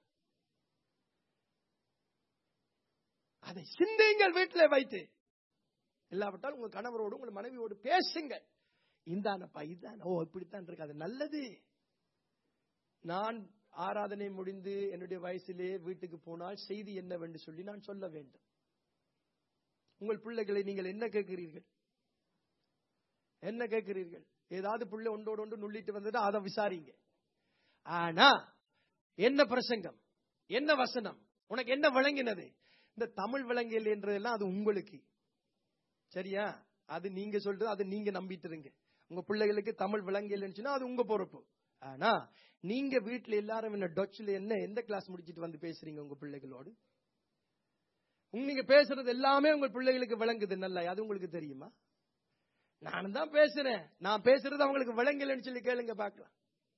S1: அதை சிந்தியுங்கள் வீட்டில் வைத்து இல்லாவிட்டால் உங்க கணவரோடு உங்க மனைவியோடு பேசுங்கள் இந்தானப்பா இதான ஓ இப்படித்தான் இருக்கு அது நல்லது நான் ஆராதனை முடிந்து என்னுடைய வயசிலே வீட்டுக்கு போனால் செய்தி என்னவென்று சொல்லி நான் சொல்ல வேண்டும் உங்கள் பிள்ளைகளை நீங்கள் என்ன கேட்கிறீர்கள் என்ன கேட்கிறீர்கள் ஏதாவது பிள்ளை ஒன்றோடு ஒன்று நுள்ளிட்டு வந்துட்டு அதை விசாரிங்க ஆனா என்ன பிரசங்கம் என்ன வசனம் உனக்கு என்ன விளங்கினது இந்த தமிழ் விளங்கியல் என்றதெல்லாம் அது உங்களுக்கு சரியா அது நீங்க சொல்றது அது நீங்க நம்பிட்டு இருங்க உங்க பிள்ளைகளுக்கு தமிழ் விளங்கியல்னுச்சுன்னா அது உங்க பொறுப்பு ஆனா நீங்க வீட்டுல எல்லாரும் என்ன டொச்சில் என்ன எந்த கிளாஸ் முடிச்சிட்டு வந்து பேசுறீங்க உங்க பிள்ளைகளோடு உங்க நீங்க பேசுறது எல்லாமே உங்க பிள்ளைகளுக்கு விளங்குது நல்லா அது உங்களுக்கு தெரியுமா நானும் தான் பேசுறேன் நான் பேசுறது அவங்களுக்கு விளங்கலன்னு சொல்லி கேளுங்க பார்க்கலாம்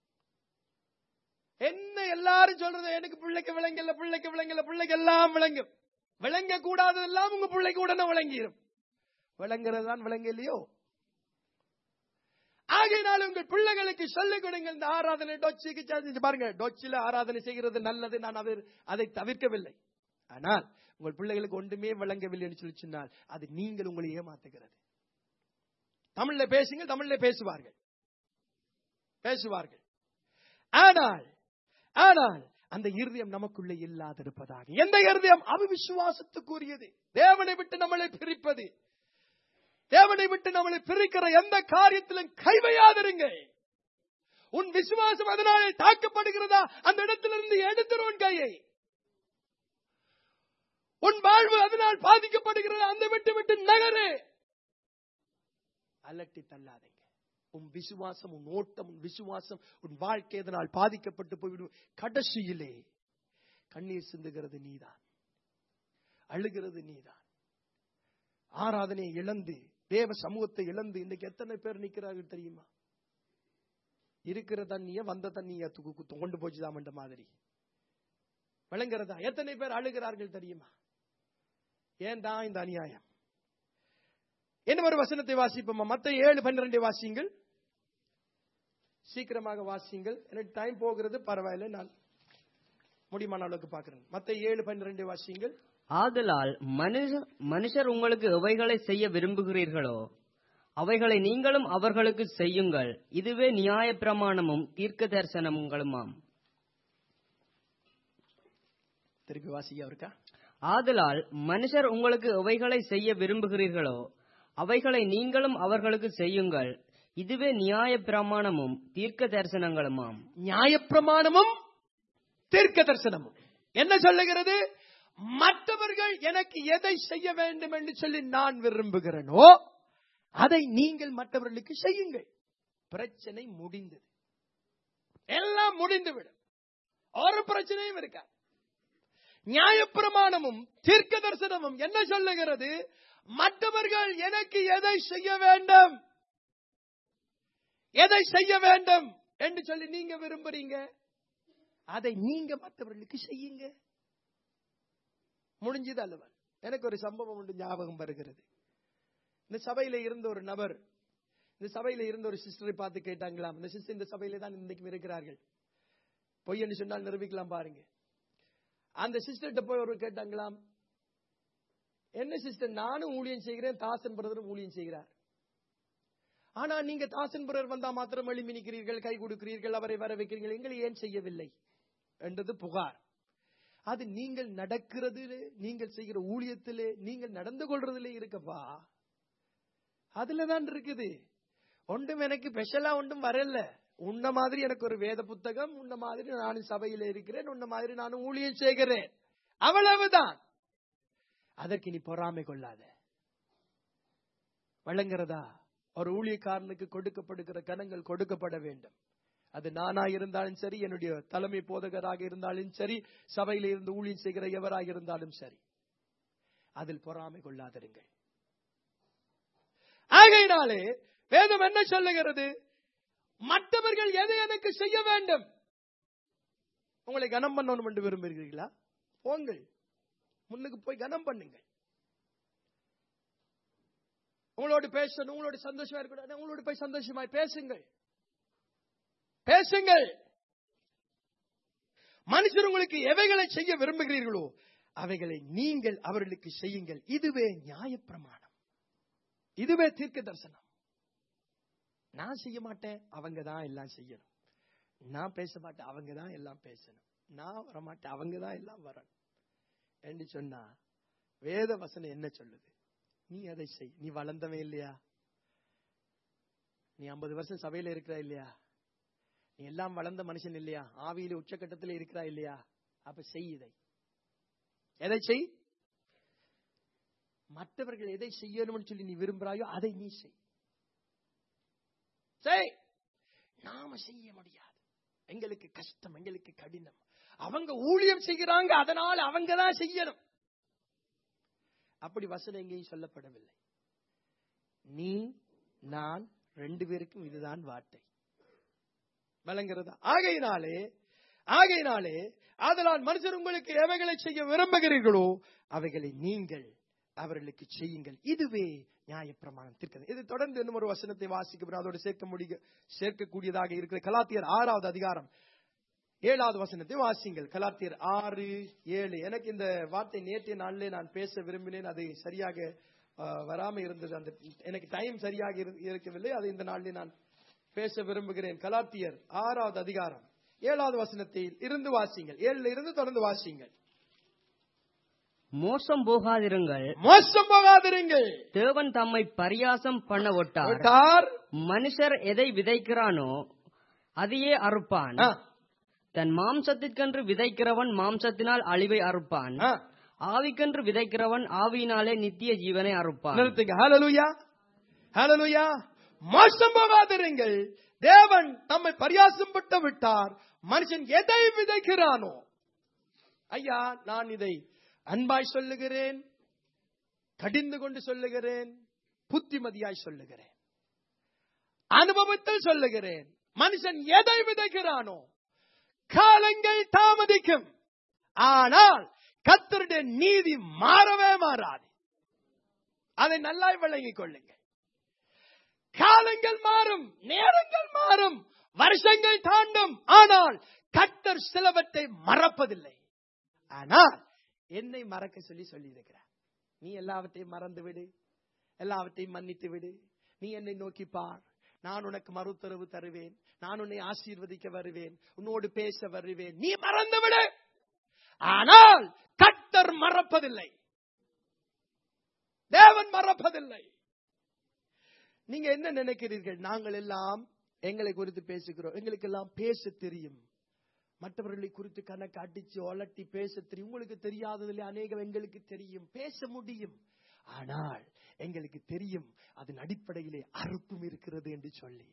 S1: என்ன எல்லாரும் சொல்றது எனக்கு பிள்ளைக்கு விளங்கல பிள்ளைக்கு விளங்கல பிள்ளைக்கு எல்லாம் விளங்கும் விளங்க கூடாததெல்லாம் உங்க பிள்ளைக்கு உடனே விளங்கிடும் விளங்குறது தான் விளங்கலையோ ஆகையினால் உங்கள் பிள்ளைகளுக்கு சொல்லிக் கொடுங்க இந்த ஆராதனை டொச்சிக்கு சேர்ந்து பாருங்க டொச்சில ஆராதனை செய்கிறது நல்லது நான் அதை அதை தவிர்க்கவில்லை ஆனால் உங்கள் பிள்ளைகளுக்கு ஒன்றுமே விளங்கவில்லை என்று சொல்லி சொன்னால் அது நீங்கள் உங்களை ஏமாத்துகிறது தமிழ்ல பேசுங்க தமிழ்ல பேசுவார்கள் பேசுவார்கள் ஆனால் ஆனால் அந்த இருதயம் நமக்குள்ளே இல்லாதிருப்பதாக எந்த இருதயம் அவிசுவாசத்துக்குரியது தேவனை விட்டு நம்மளை பிரிப்பது தேவனை விட்டு நம்மளை பிரிக்கிற எந்த காரியத்திலும் கைவையாதிருங்க உன் விசுவாசம் அதனாலே தாக்கப்படுகிறதா அந்த இடத்திலிருந்து எடுத்துருவன் கையை உன் வாழ்வு அதனால் பாதிக்கப்படுகிறதா அந்த விட்டு விட்டு நகரு அலட்டி தள்ளாதீங்க உன் விசுவாசம் உன் ஓட்டம் உன் விசுவாசம் உன் வாழ்க்கை இதனால் பாதிக்கப்பட்டு போய்விடும் கடைசியிலே கண்ணீர் சிந்துகிறது நீதான் அழுகிறது நீதான் ஆராதனையை இழந்து தேவ சமூகத்தை இழந்து இன்னைக்கு எத்தனை பேர் நிக்கிறார்கள் தெரியுமா இருக்கிற தண்ணிய வந்த தண்ணிய கொண்டு போச்சுதாமன்ற மாதிரி விளங்குறதா எத்தனை பேர் அழுகிறார்கள் தெரியுமா ஏன்டா இந்த அநியாயம் என்ன ஒரு வசனத்தை வாசிப்போமா மத்த ஏழு பன்னிரண்டை வாசியுங்கள் சீக்கிரமாக வாசியுங்கள் எனக்கு டைம் போகிறது பரவாயில்லை நான் முடியுமான அளவுக்கு பார்க்கிறேன் மத்த ஏழு பன்னிரண்டை வாசியுங்கள்
S2: ஆதலால் மனுஷ மனுஷர் உங்களுக்கு எவைகளை செய்ய விரும்புகிறீர்களோ அவைகளை நீங்களும் அவர்களுக்கு செய்யுங்கள் இதுவே நியாய பிரமாணமும் தீர்க்க தரிசனங்களுமாம்
S1: திருப்பி வாசிக்க இருக்கா
S2: ஆதலால் மனுஷர் உங்களுக்கு எவைகளை செய்ய விரும்புகிறீர்களோ அவைகளை நீங்களும் அவர்களுக்கு செய்யுங்கள் இதுவே நியாய பிரமாணமும் தீர்க்க தரிசனங்களுமாம்
S1: நியாயப்பிரமாணமும் தீர்க்க தரிசனமும் என்ன சொல்லுகிறது மற்றவர்கள் எனக்கு எதை செய்ய வேண்டும் என்று சொல்லி நான் விரும்புகிறேனோ அதை நீங்கள் மற்றவர்களுக்கு செய்யுங்கள் பிரச்சனை முடிந்தது எல்லாம் முடிந்துவிடும் ஒரு பிரச்சனையும் இருக்கா நியாயப்பிரமாணமும் தீர்க்க தரிசனமும் என்ன சொல்லுகிறது மற்றவர்கள் எனக்கு எதை செய்ய வேண்டும் எதை செய்ய வேண்டும் என்று சொல்லி நீங்க விரும்புறீங்க அதை நீங்க மற்றவர்களுக்கு செய்யுங்க முடிஞ்சது அல்லவன் எனக்கு ஒரு சம்பவம் ஒன்று ஞாபகம் வருகிறது இந்த சபையில இருந்த ஒரு நபர் இந்த சபையில இருந்த ஒரு சிஸ்டரை பார்த்து கேட்டாங்களாம் இந்த சிஸ்டர் இந்த சபையில தான் இன்னைக்கு இருக்கிறார்கள் பொய்யன்னு சொன்னால் நிரூபிக்கலாம் பாருங்க அந்த சிஸ்டர்கிட்ட போய் ஒரு கேட்டாங்களாம் என்ன சிஸ்டர் நானும் ஊழியம் செய்கிறேன் தாசன் பிரதரும் ஊழியம் செய்கிறார் ஆனா நீங்க தாசன் பிரதர் வந்தா மாத்திரம் எழுப்பி நிற்கிறீர்கள் கை கொடுக்கிறீர்கள் அவரை வர வைக்கிறீர்கள் எங்களை ஏன் செய்யவில்லை என்றது புகார் அது நீங்கள் நடக்கிறதிலே நீங்கள் செய்கிற ஊழியத்திலே நீங்கள் நடந்து கொள்றதிலே இருக்கப்பா அதுல தான் இருக்குது ஒன்றும் எனக்கு ஸ்பெஷலா ஒன்றும் வரல உன்ன மாதிரி எனக்கு ஒரு வேத புத்தகம் உன்ன மாதிரி நானும் சபையில இருக்கிறேன் உன்ன மாதிரி நானும் ஊழியம் செய்கிறேன் அவ்வளவுதான் அதற்கு நீ பொறாமை கொள்ளாத வழங்குறதா ஒரு ஊழியக்காரனுக்கு கொடுக்கப்படுகிற கனங்கள் கொடுக்கப்பட வேண்டும் அது நானா இருந்தாலும் சரி என்னுடைய தலைமை போதகராக இருந்தாலும் சரி சபையில இருந்து ஊழியம் செய்கிற எவராக இருந்தாலும் சரி அதில் பொறாமை கொள்ளாதிருங்கள் ஆகையினாலே வேதம் என்ன சொல்லுகிறது மற்றவர்கள் எதை எனக்கு செய்ய வேண்டும் உங்களை கனம் பண்ணணும் என்று விரும்புகிறீர்களா போங்கள் முன்னுக்கு போய் கனம் பண்ணுங்கள் உங்களோடு பேசணும் உங்களோட சந்தோஷமா இருக்கணும் உங்களோடு போய் சந்தோஷமாய் பேசுங்கள் பேசுங்கள் மனுஷர் உங்களுக்கு எவைகளை செய்ய விரும்புகிறீர்களோ அவைகளை நீங்கள் அவர்களுக்கு செய்யுங்கள் இதுவே நியாயப்பிரமாணம் இதுவே தீர்க்க தரிசனம் நான் செய்ய மாட்டேன் அவங்க தான் எல்லாம் செய்யணும் நான் பேச மாட்டேன் அவங்க தான் எல்லாம் பேசணும் நான் வரமாட்டேன் அவங்க தான் எல்லாம் வரணும் என்று சொன்னா வேத வசனம் என்ன சொல்லுது நீ அதை செய் நீ வளர்ந்தவன் இல்லையா நீ ஐம்பது வருஷம் சபையில இருக்கிறா இல்லையா நீ எல்லாம் வளர்ந்த மனுஷன் இல்லையா ஆவியில உச்சக்கட்டத்தில் இருக்கிறா இல்லையா அப்ப செய் இதை எதை செய் மற்றவர்கள் எதை செய்யணும்னு சொல்லி நீ விரும்புறாயோ அதை நீ செய் செய் நாம செய்ய முடியாது எங்களுக்கு கஷ்டம் எங்களுக்கு கடினம் அவங்க ஊழியம் செய்கிறாங்க அதனால அவங்க தான் செய்யணும் அப்படி வசனம் எங்கேயும் சொல்லப்படவில்லை நீ நான் ரெண்டு பேருக்கும் இதுதான் வார்த்தை விளங்குறதா ஆகையினாலே ஆகையினாலே அதனால் மனுஷர் உங்களுக்கு எவைகளை செய்ய விரும்புகிறீர்களோ அவைகளை நீங்கள் அவர்களுக்கு செய்யுங்கள் இதுவே நியாயப்பிரமாணம் தீர்க்கிறது இது தொடர்ந்து இன்னும் ஒரு வசனத்தை வாசிக்க அதோடு சேர்க்க முடிய சேர்க்கக்கூடியதாக இருக்கிற கலாத்தியர் ஆறாவது அதிகாரம் ஏழாவது வசனத்தை வாசிங்கள் கலாத்தியர் ஆறு ஏழு எனக்கு இந்த வார்த்தை நேற்றைய நாளிலே நான் பேச விரும்பினேன் அது சரியாக அஹ், வராம இருந்தது அந்த எனக்கு டைம் சரியாக இரு- இருக்கவில்லை அது இந்த நாளிலே நான் பேச விரும்புகிறேன் கலாத்தியர் ஆறாவது அதிகாரம் ஏழாவது வசனத்தில் இருந்து வாசிங்கள் ஏழுல இருந்து தொடர்ந்து வாசிங்கள்
S2: மோசம் போகாதிருங்கள்
S1: மோசம் போகாதிருங்கள்
S2: தேவன் தம்மை பரியாசம் பண்ண ஒட்டார்
S1: விட்டார்.
S2: மனுஷர் எதை விதைக்கிறானோ அதையே அறுப்பான்
S1: ஆ,
S2: தன் மாம்சத்திற்கென்று விதைக்கிறவன் மாம்சத்தினால் அழிவை அறுப்பான்
S1: ஆ.
S2: ஆவிக்கென்று விதைக்கிறவன் ஆவியினாலே நித்திய ஜீவனை அறுப்பான்
S1: நிறுத்துங்க ஹalleluya ஹalleluya மோசம் போகாதிருங்கள் தேவன் தம்மை பரியாசம் பட்டு விட்டார் மனுஷன் எதை விதைக்கிறானோ ஐயா நான் இதை அன்பாய் சொல்லுகிறேன் கடிந்து கொண்டு சொல்லுகிறேன் புத்திமதியாய் சொல்லுகிறேன் அனுபவத்தில் சொல்லுகிறேன் மனுஷன் எதை விதைக்கிறானோ காலங்கள் தாமதிக்கும் ஆனால் கத்தருடைய நீதி மாறவே மாறாது அதை நல்லாய் விளங்கிக் கொள்ளுங்கள் காலங்கள் மாறும் நேரங்கள் மாறும் வருஷங்கள் தாண்டும் ஆனால் கத்தர் சிலவற்றை மறப்பதில்லை ஆனால் என்னை மறக்க சொல்லி சொல்லி இருக்கிறார் நீ எல்லாவற்றையும் மறந்து விடு எல்லாவற்றையும் மன்னித்து விடு நீ என்னை நோக்கி பார் நான் உனக்கு மறுத்தரவு தருவேன் நான் உன்னை ஆசீர்வதிக்க வருவேன் உன்னோடு பேச வருவேன் நீ மறந்து விடு ஆனால் கத்தர் மறப்பதில்லை தேவன் மறப்பதில்லை நீங்க என்ன நினைக்கிறீர்கள் நாங்கள் எல்லாம் எங்களை குறித்து பேசுகிறோம் எங்களுக்கு எல்லாம் பேச தெரியும் மற்றவர்களை குறித்து கணக்கு அடிச்சு ஒலட்டி பேச தெரியும் உங்களுக்கு தெரியாததில் அநேகம் எங்களுக்கு தெரியும் பேச முடியும் ஆனால் எங்களுக்கு தெரியும் அதன் அடிப்படையிலே அறுப்பும் இருக்கிறது என்று சொல்லி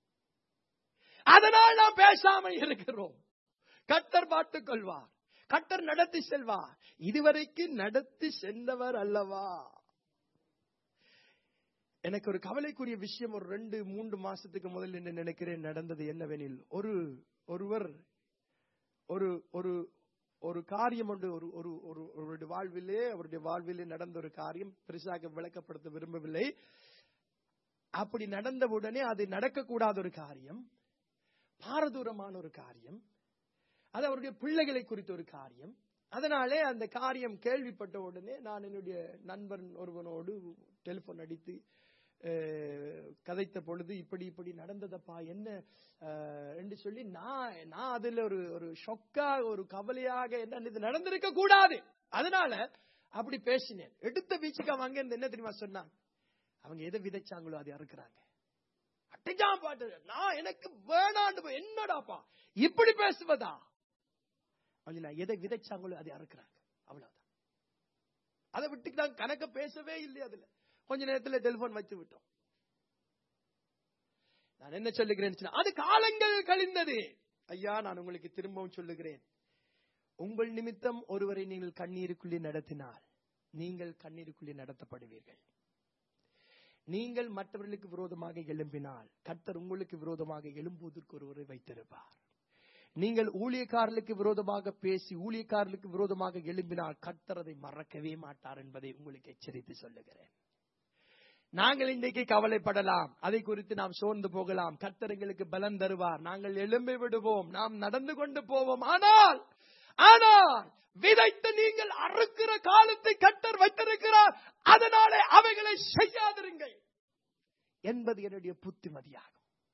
S1: அதனால் நாம் பேசாமல் இருக்கிறோம் கட்டர் பார்த்துக் கொள்வார் கட்டர் நடத்தி செல்வார் இதுவரைக்கும் நடத்தி சென்றவர் அல்லவா எனக்கு ஒரு கவலைக்குரிய விஷயம் ஒரு ரெண்டு மூன்று மாசத்துக்கு முதல்ல என்ன நினைக்கிறேன் நடந்தது என்னவெனில் ஒரு ஒருவர் ஒரு ஒரு ஒரு காரியம் ஒன்று ஒரு ஒரு ஒரு அவருடைய வாழ்விலே அவருடைய வாழ்விலே நடந்த ஒரு காரியம் பெருசாக விளக்கப்படுத்த விரும்பவில்லை அப்படி நடந்த உடனே அது நடக்கக்கூடாத ஒரு காரியம் பாரதூரமான ஒரு காரியம் அது அவருடைய பிள்ளைகளை குறித்த ஒரு காரியம் அதனாலே அந்த காரியம் கேள்விப்பட்ட உடனே நான் என்னுடைய நண்பன் ஒருவனோடு டெலிபோன் அடித்து அஹ், கதைத்த பொழுது இப்படி இப்படி நடந்ததப்பா என்ன அஹ், என்று சொல்லி நான் நான் அதுல ஒரு ஒரு ஷொக்கா ஒரு கவலையாக என்ன இது நடந்திருக்க கூடாது அதனால அப்படி பேசினேன் எடுத்த வீச்சுக்கு அவங்க இருந்து என்ன தெரியுமா சொன்னாங்க அவங்க எதை விதைச்சாங்களோ அதை அறுக்குறாங்க அட்டைஜா பாட்டு நான் எனக்கு வேணாண்டு போய் என்னடாப்பா இப்படி பேசுவதா அவங்க நான் எதை விதைச்சாங்களோ அதை அறுக்குறாங்க அவ்வளவுதான் அதை விட்டு நான் கணக்க பேசவே இல்லை அதுல கொஞ்ச நேரத்துல டெலிபோன் வச்சு விட்டோம் நான் என்ன சொல்லுகிறேன் சொன்னா, அது காலங்கள் கழிந்தது ஐயா நான் உங்களுக்கு திரும்பவும் சொல்லுகிறேன் உங்கள் நிமித்தம் ஒருவரை நீங்கள் கண்ணீருக்குள்ளே நடத்தினால் நீங்கள் கண்ணீருக்குள்ளே நடத்தப்படுவீர்கள் நீங்கள் மற்றவர்களுக்கு விரோதமாக எழும்பினால் கர்த்தர் உங்களுக்கு விரோதமாக எழும்புவதற்கு ஒருவரை வைத்திருப்பார் நீங்கள் ஊழியக்காரர்களுக்கு விரோதமாக பேசி ஊழியக்காரர்களுக்கு விரோதமாக எழும்பினால் கர்த்தர் அதை மறக்கவே மாட்டார் என்பதை உங்களுக்கு எச்சரித்து சொல்லுகிறேன் நாங்கள் இன்றைக்கு கவலைப்படலாம் அதை குறித்து நாம் சோர்ந்து போகலாம் கர்த்தர் எங்களுக்கு பலம் தருவார் நாங்கள் எழும்பி விடுவோம் நாம் நடந்து கொண்டு போவோம் ஆனால் ஆனால் விதைத்து நீங்கள் அறுக்கிற காலத்தை கர்த்தர் வைத்திருக்கிறார் அதனாலே அவைகளை செய்யாதிருங்கள் என்பது என்னுடைய புத்திமதியாகும்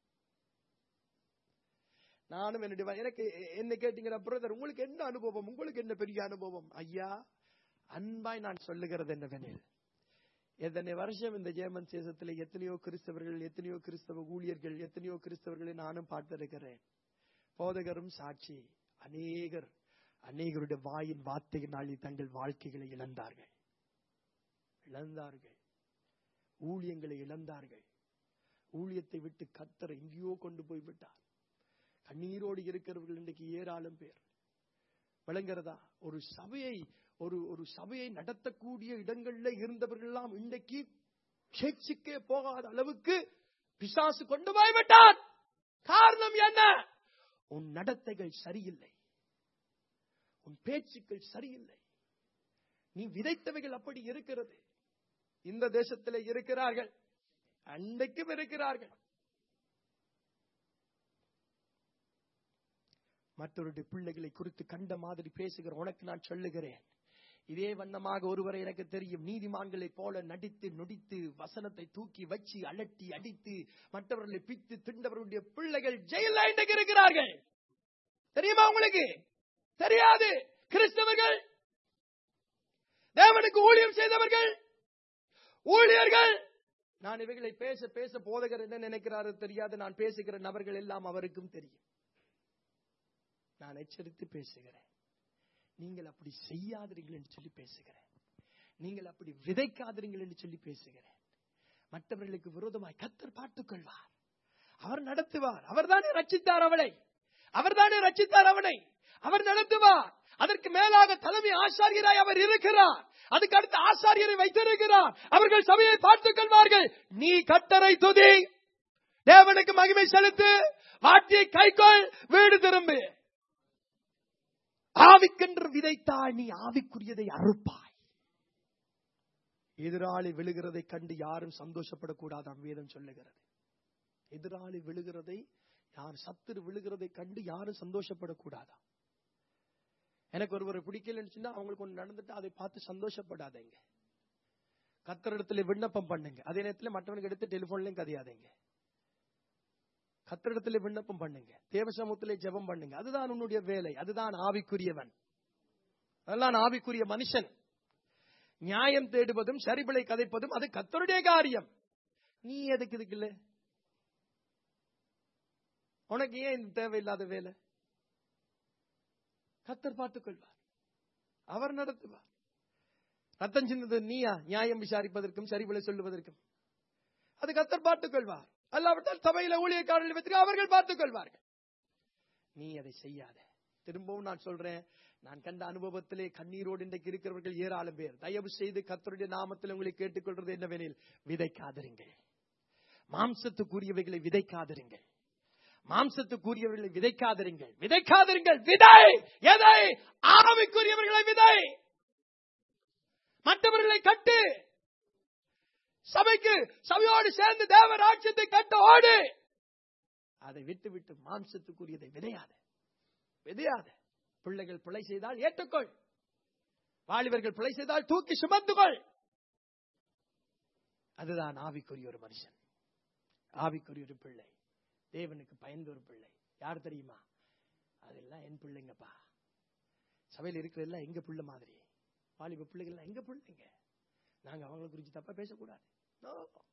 S1: நானும் என்னுடைய வ- எனக்கு என்ன கேட்டீங்கன்னா பிரதர் உங்களுக்கு என்ன அனுபவம் உங்களுக்கு என்ன பெரிய அனுபவம் ஐயா அன்பாய் நான் சொல்லுகிறது என்னவெனில் எத்தனை வருஷம் இந்த ஜெர்மன் தேசத்தில் எத்தனையோ கிறிஸ்தவர்கள் எத்தனையோ கிறிஸ்தவ ஊழியர்கள் எத்தனையோ கிறிஸ்தவர்களை நானும் பார்த்திருக்கிறேன் போதகரும் சாட்சி அநேகர் அநேகருடைய வாயின் வார்த்தையினாலே தங்கள் வாழ்க்கைகளை இழந்தார்கள் இழந்தார்கள் ஊழியங்களை இழந்தார்கள் ஊழியத்தை விட்டு கத்தர் எங்கேயோ கொண்டு போய் விட்டார் கண்ணீரோடு இருக்கிறவர்கள் இன்றைக்கு ஏராளம் பேர் விளங்குறதா ஒரு சபையை ஒரு ஒரு சபையை நடத்தக்கூடிய இடங்கள்ல இருந்தவர்கள் எல்லாம் இன்றைக்கு சேர்ச்சுக்கே போகாத அளவுக்கு பிசாசு கொண்டு போய் விட்டான் காரணம் என்ன உன் நடத்தைகள் சரியில்லை உன் பேச்சுக்கள் சரியில்லை நீ விதைத்தவைகள் அப்படி இருக்கிறது இந்த தேசத்திலே இருக்கிறார்கள் அன்றைக்கும் இருக்கிறார்கள் மற்றவருடைய பிள்ளைகளை குறித்து கண்ட மாதிரி பேசுகிற உனக்கு நான் சொல்லுகிறேன் இதே வண்ணமாக ஒருவரை எனக்கு தெரியும் நீதிமான்களைப் போல நடித்து நொடித்து வசனத்தை தூக்கி வச்சு அலட்டி அடித்து மற்றவர்களை பித்து திண்டவர்களுடைய பிள்ளைகள் ஜெயில இன்றைக்கு இருக்கிறார்கள் தெரியுமா உங்களுக்கு தெரியாது கிறிஸ்தவர்கள் தேவனுக்கு ஊழியம் செய்தவர்கள் ஊழியர்கள் நான் இவைகளை பேச பேச போதகர் என்ன நினைக்கிறாரு தெரியாது நான் பேசுகிற நபர்கள் எல்லாம் அவருக்கும் தெரியும் நான் எச்சரித்து பேசுகிறேன் நீங்கள் அப்படி செய்யாதீர்கள் என்று சொல்லி பேசுகிறேன் நீங்கள் அப்படி விதைக்காதீர்கள் என்று சொல்லி பேசுகிறேன் மற்றவர்களுக்கு விரோதமாய் கத்தர் பார்த்துக் கொள்வார் அவர் நடத்துவார் அவர்தானே ரட்சித்தார் அவளை அவர்தானே ரட்சித்தார் அவனை அவர் நடத்துவார் அதற்கு மேலாக தலைமை ஆசாரியராய் அவர் இருக்கிறார் அதுக்கு அடுத்த ஆசாரியரை வைத்திருக்கிறார் அவர்கள் சபையை பார்த்துக் கொள்வார்கள் நீ கத்தரை துதி தேவனுக்கு மகிமை செலுத்து வாட்டியை கைக்கொள் வீடு திரும்பு ஆவிக்கென்று விதைத்தால் நீ ஆவிக்குரியதை அறுப்பாய் எதிராளி விழுகிறதை கண்டு யாரும் சந்தோஷப்படக்கூடாதாம் வேதம் சொல்லுகிறது எதிராளி விழுகிறதை யார் சத்துரு விழுகிறதை கண்டு யாரும் சந்தோஷப்படக்கூடாதா எனக்கு ஒருவரை பிடிக்கலன்னு சொன்னா அவங்களுக்கு ஒன்று நடந்துட்டு அதை பார்த்து சந்தோஷப்படாதீங்க கத்தரிடத்துல விண்ணப்பம் பண்ணுங்க அதே நேரத்தில் மற்றவனுக்கு எடுத்து டெலிபோன்லயும் கதையாதீங்க கத்தரிடத்துல விண்ணப்பம் பண்ணுங்க தேவசமூகத்திலே ஜெபம் பண்ணுங்க அதுதான் உன்னுடைய வேலை அதுதான் ஆவிக்குரியவன் அதெல்லாம் ஆவிக்குரிய மனுஷன் நியாயம் தேடுவதும் சரிபிளை கதைப்பதும் அது கத்தருடைய காரியம் நீ எதுக்கு இதுக்கு இல்ல உனக்கு ஏன் இந்த தேவையில்லாத வேலை கத்தர் பார்த்துக் கொள்வார் அவர் நடத்துவார் ரத்தம் சிந்தது நீயா நியாயம் விசாரிப்பதற்கும் சரிவிலை சொல்லுவதற்கும் அது கத்தர் பார்த்துக் கொள்வார் அல்லாவிட்டால் சபையில ஊழியக்காரர்கள் வைத்து அவர்கள் பார்த்துக் கொள்வார்கள் நீ அதை செய்யாத திரும்பவும் நான் சொல்றேன் நான் கண்ட அனுபவத்திலே கண்ணீரோடு இன்றைக்கு இருக்கிறவர்கள் ஏராளம் பேர் தயவு செய்து கர்த்தருடைய நாமத்தில் உங்களை கேட்டுக்கொள்றது என்னவெனில் விதைக்காதிருங்கள் மாம்சத்துக்குரியவைகளை விதைக்காதிருங்கள் மாம்சத்துக்குரியவர்களை விதைக்காதிருங்கள் விதைக்காதிருங்கள் விதை எதை ஆவிக்குரியவர்களை விதை மற்றவர்களை கட்டு சபைக்கு சபையோடு சேர்ந்து தேவ ராட்சியத்தை கட்ட ஓடு அதை விட்டு விட்டு மாம்சத்துக்குரியதை விதையாத விதையாத பிள்ளைகள் பிழை செய்தால் ஏற்றுக்கொள் வாலிபர்கள் பிழை செய்தால் தூக்கி சுமந்துகொள் அதுதான் ஆவிக்குரிய ஒரு மனுஷன் ஆவிக்குரிய ஒரு பிள்ளை தேவனுக்கு பயந்த ஒரு பிள்ளை யார் தெரியுமா அதெல்லாம் என் பிள்ளைங்கப்பா சபையில் இருக்கிறதெல்லாம் எங்க பிள்ளை மாதிரி வாலிப பிள்ளைகள் எங்க பிள்ளைங்க நாங்க அவங்களை குறித்து தப்பா பேசக்கூடாது No.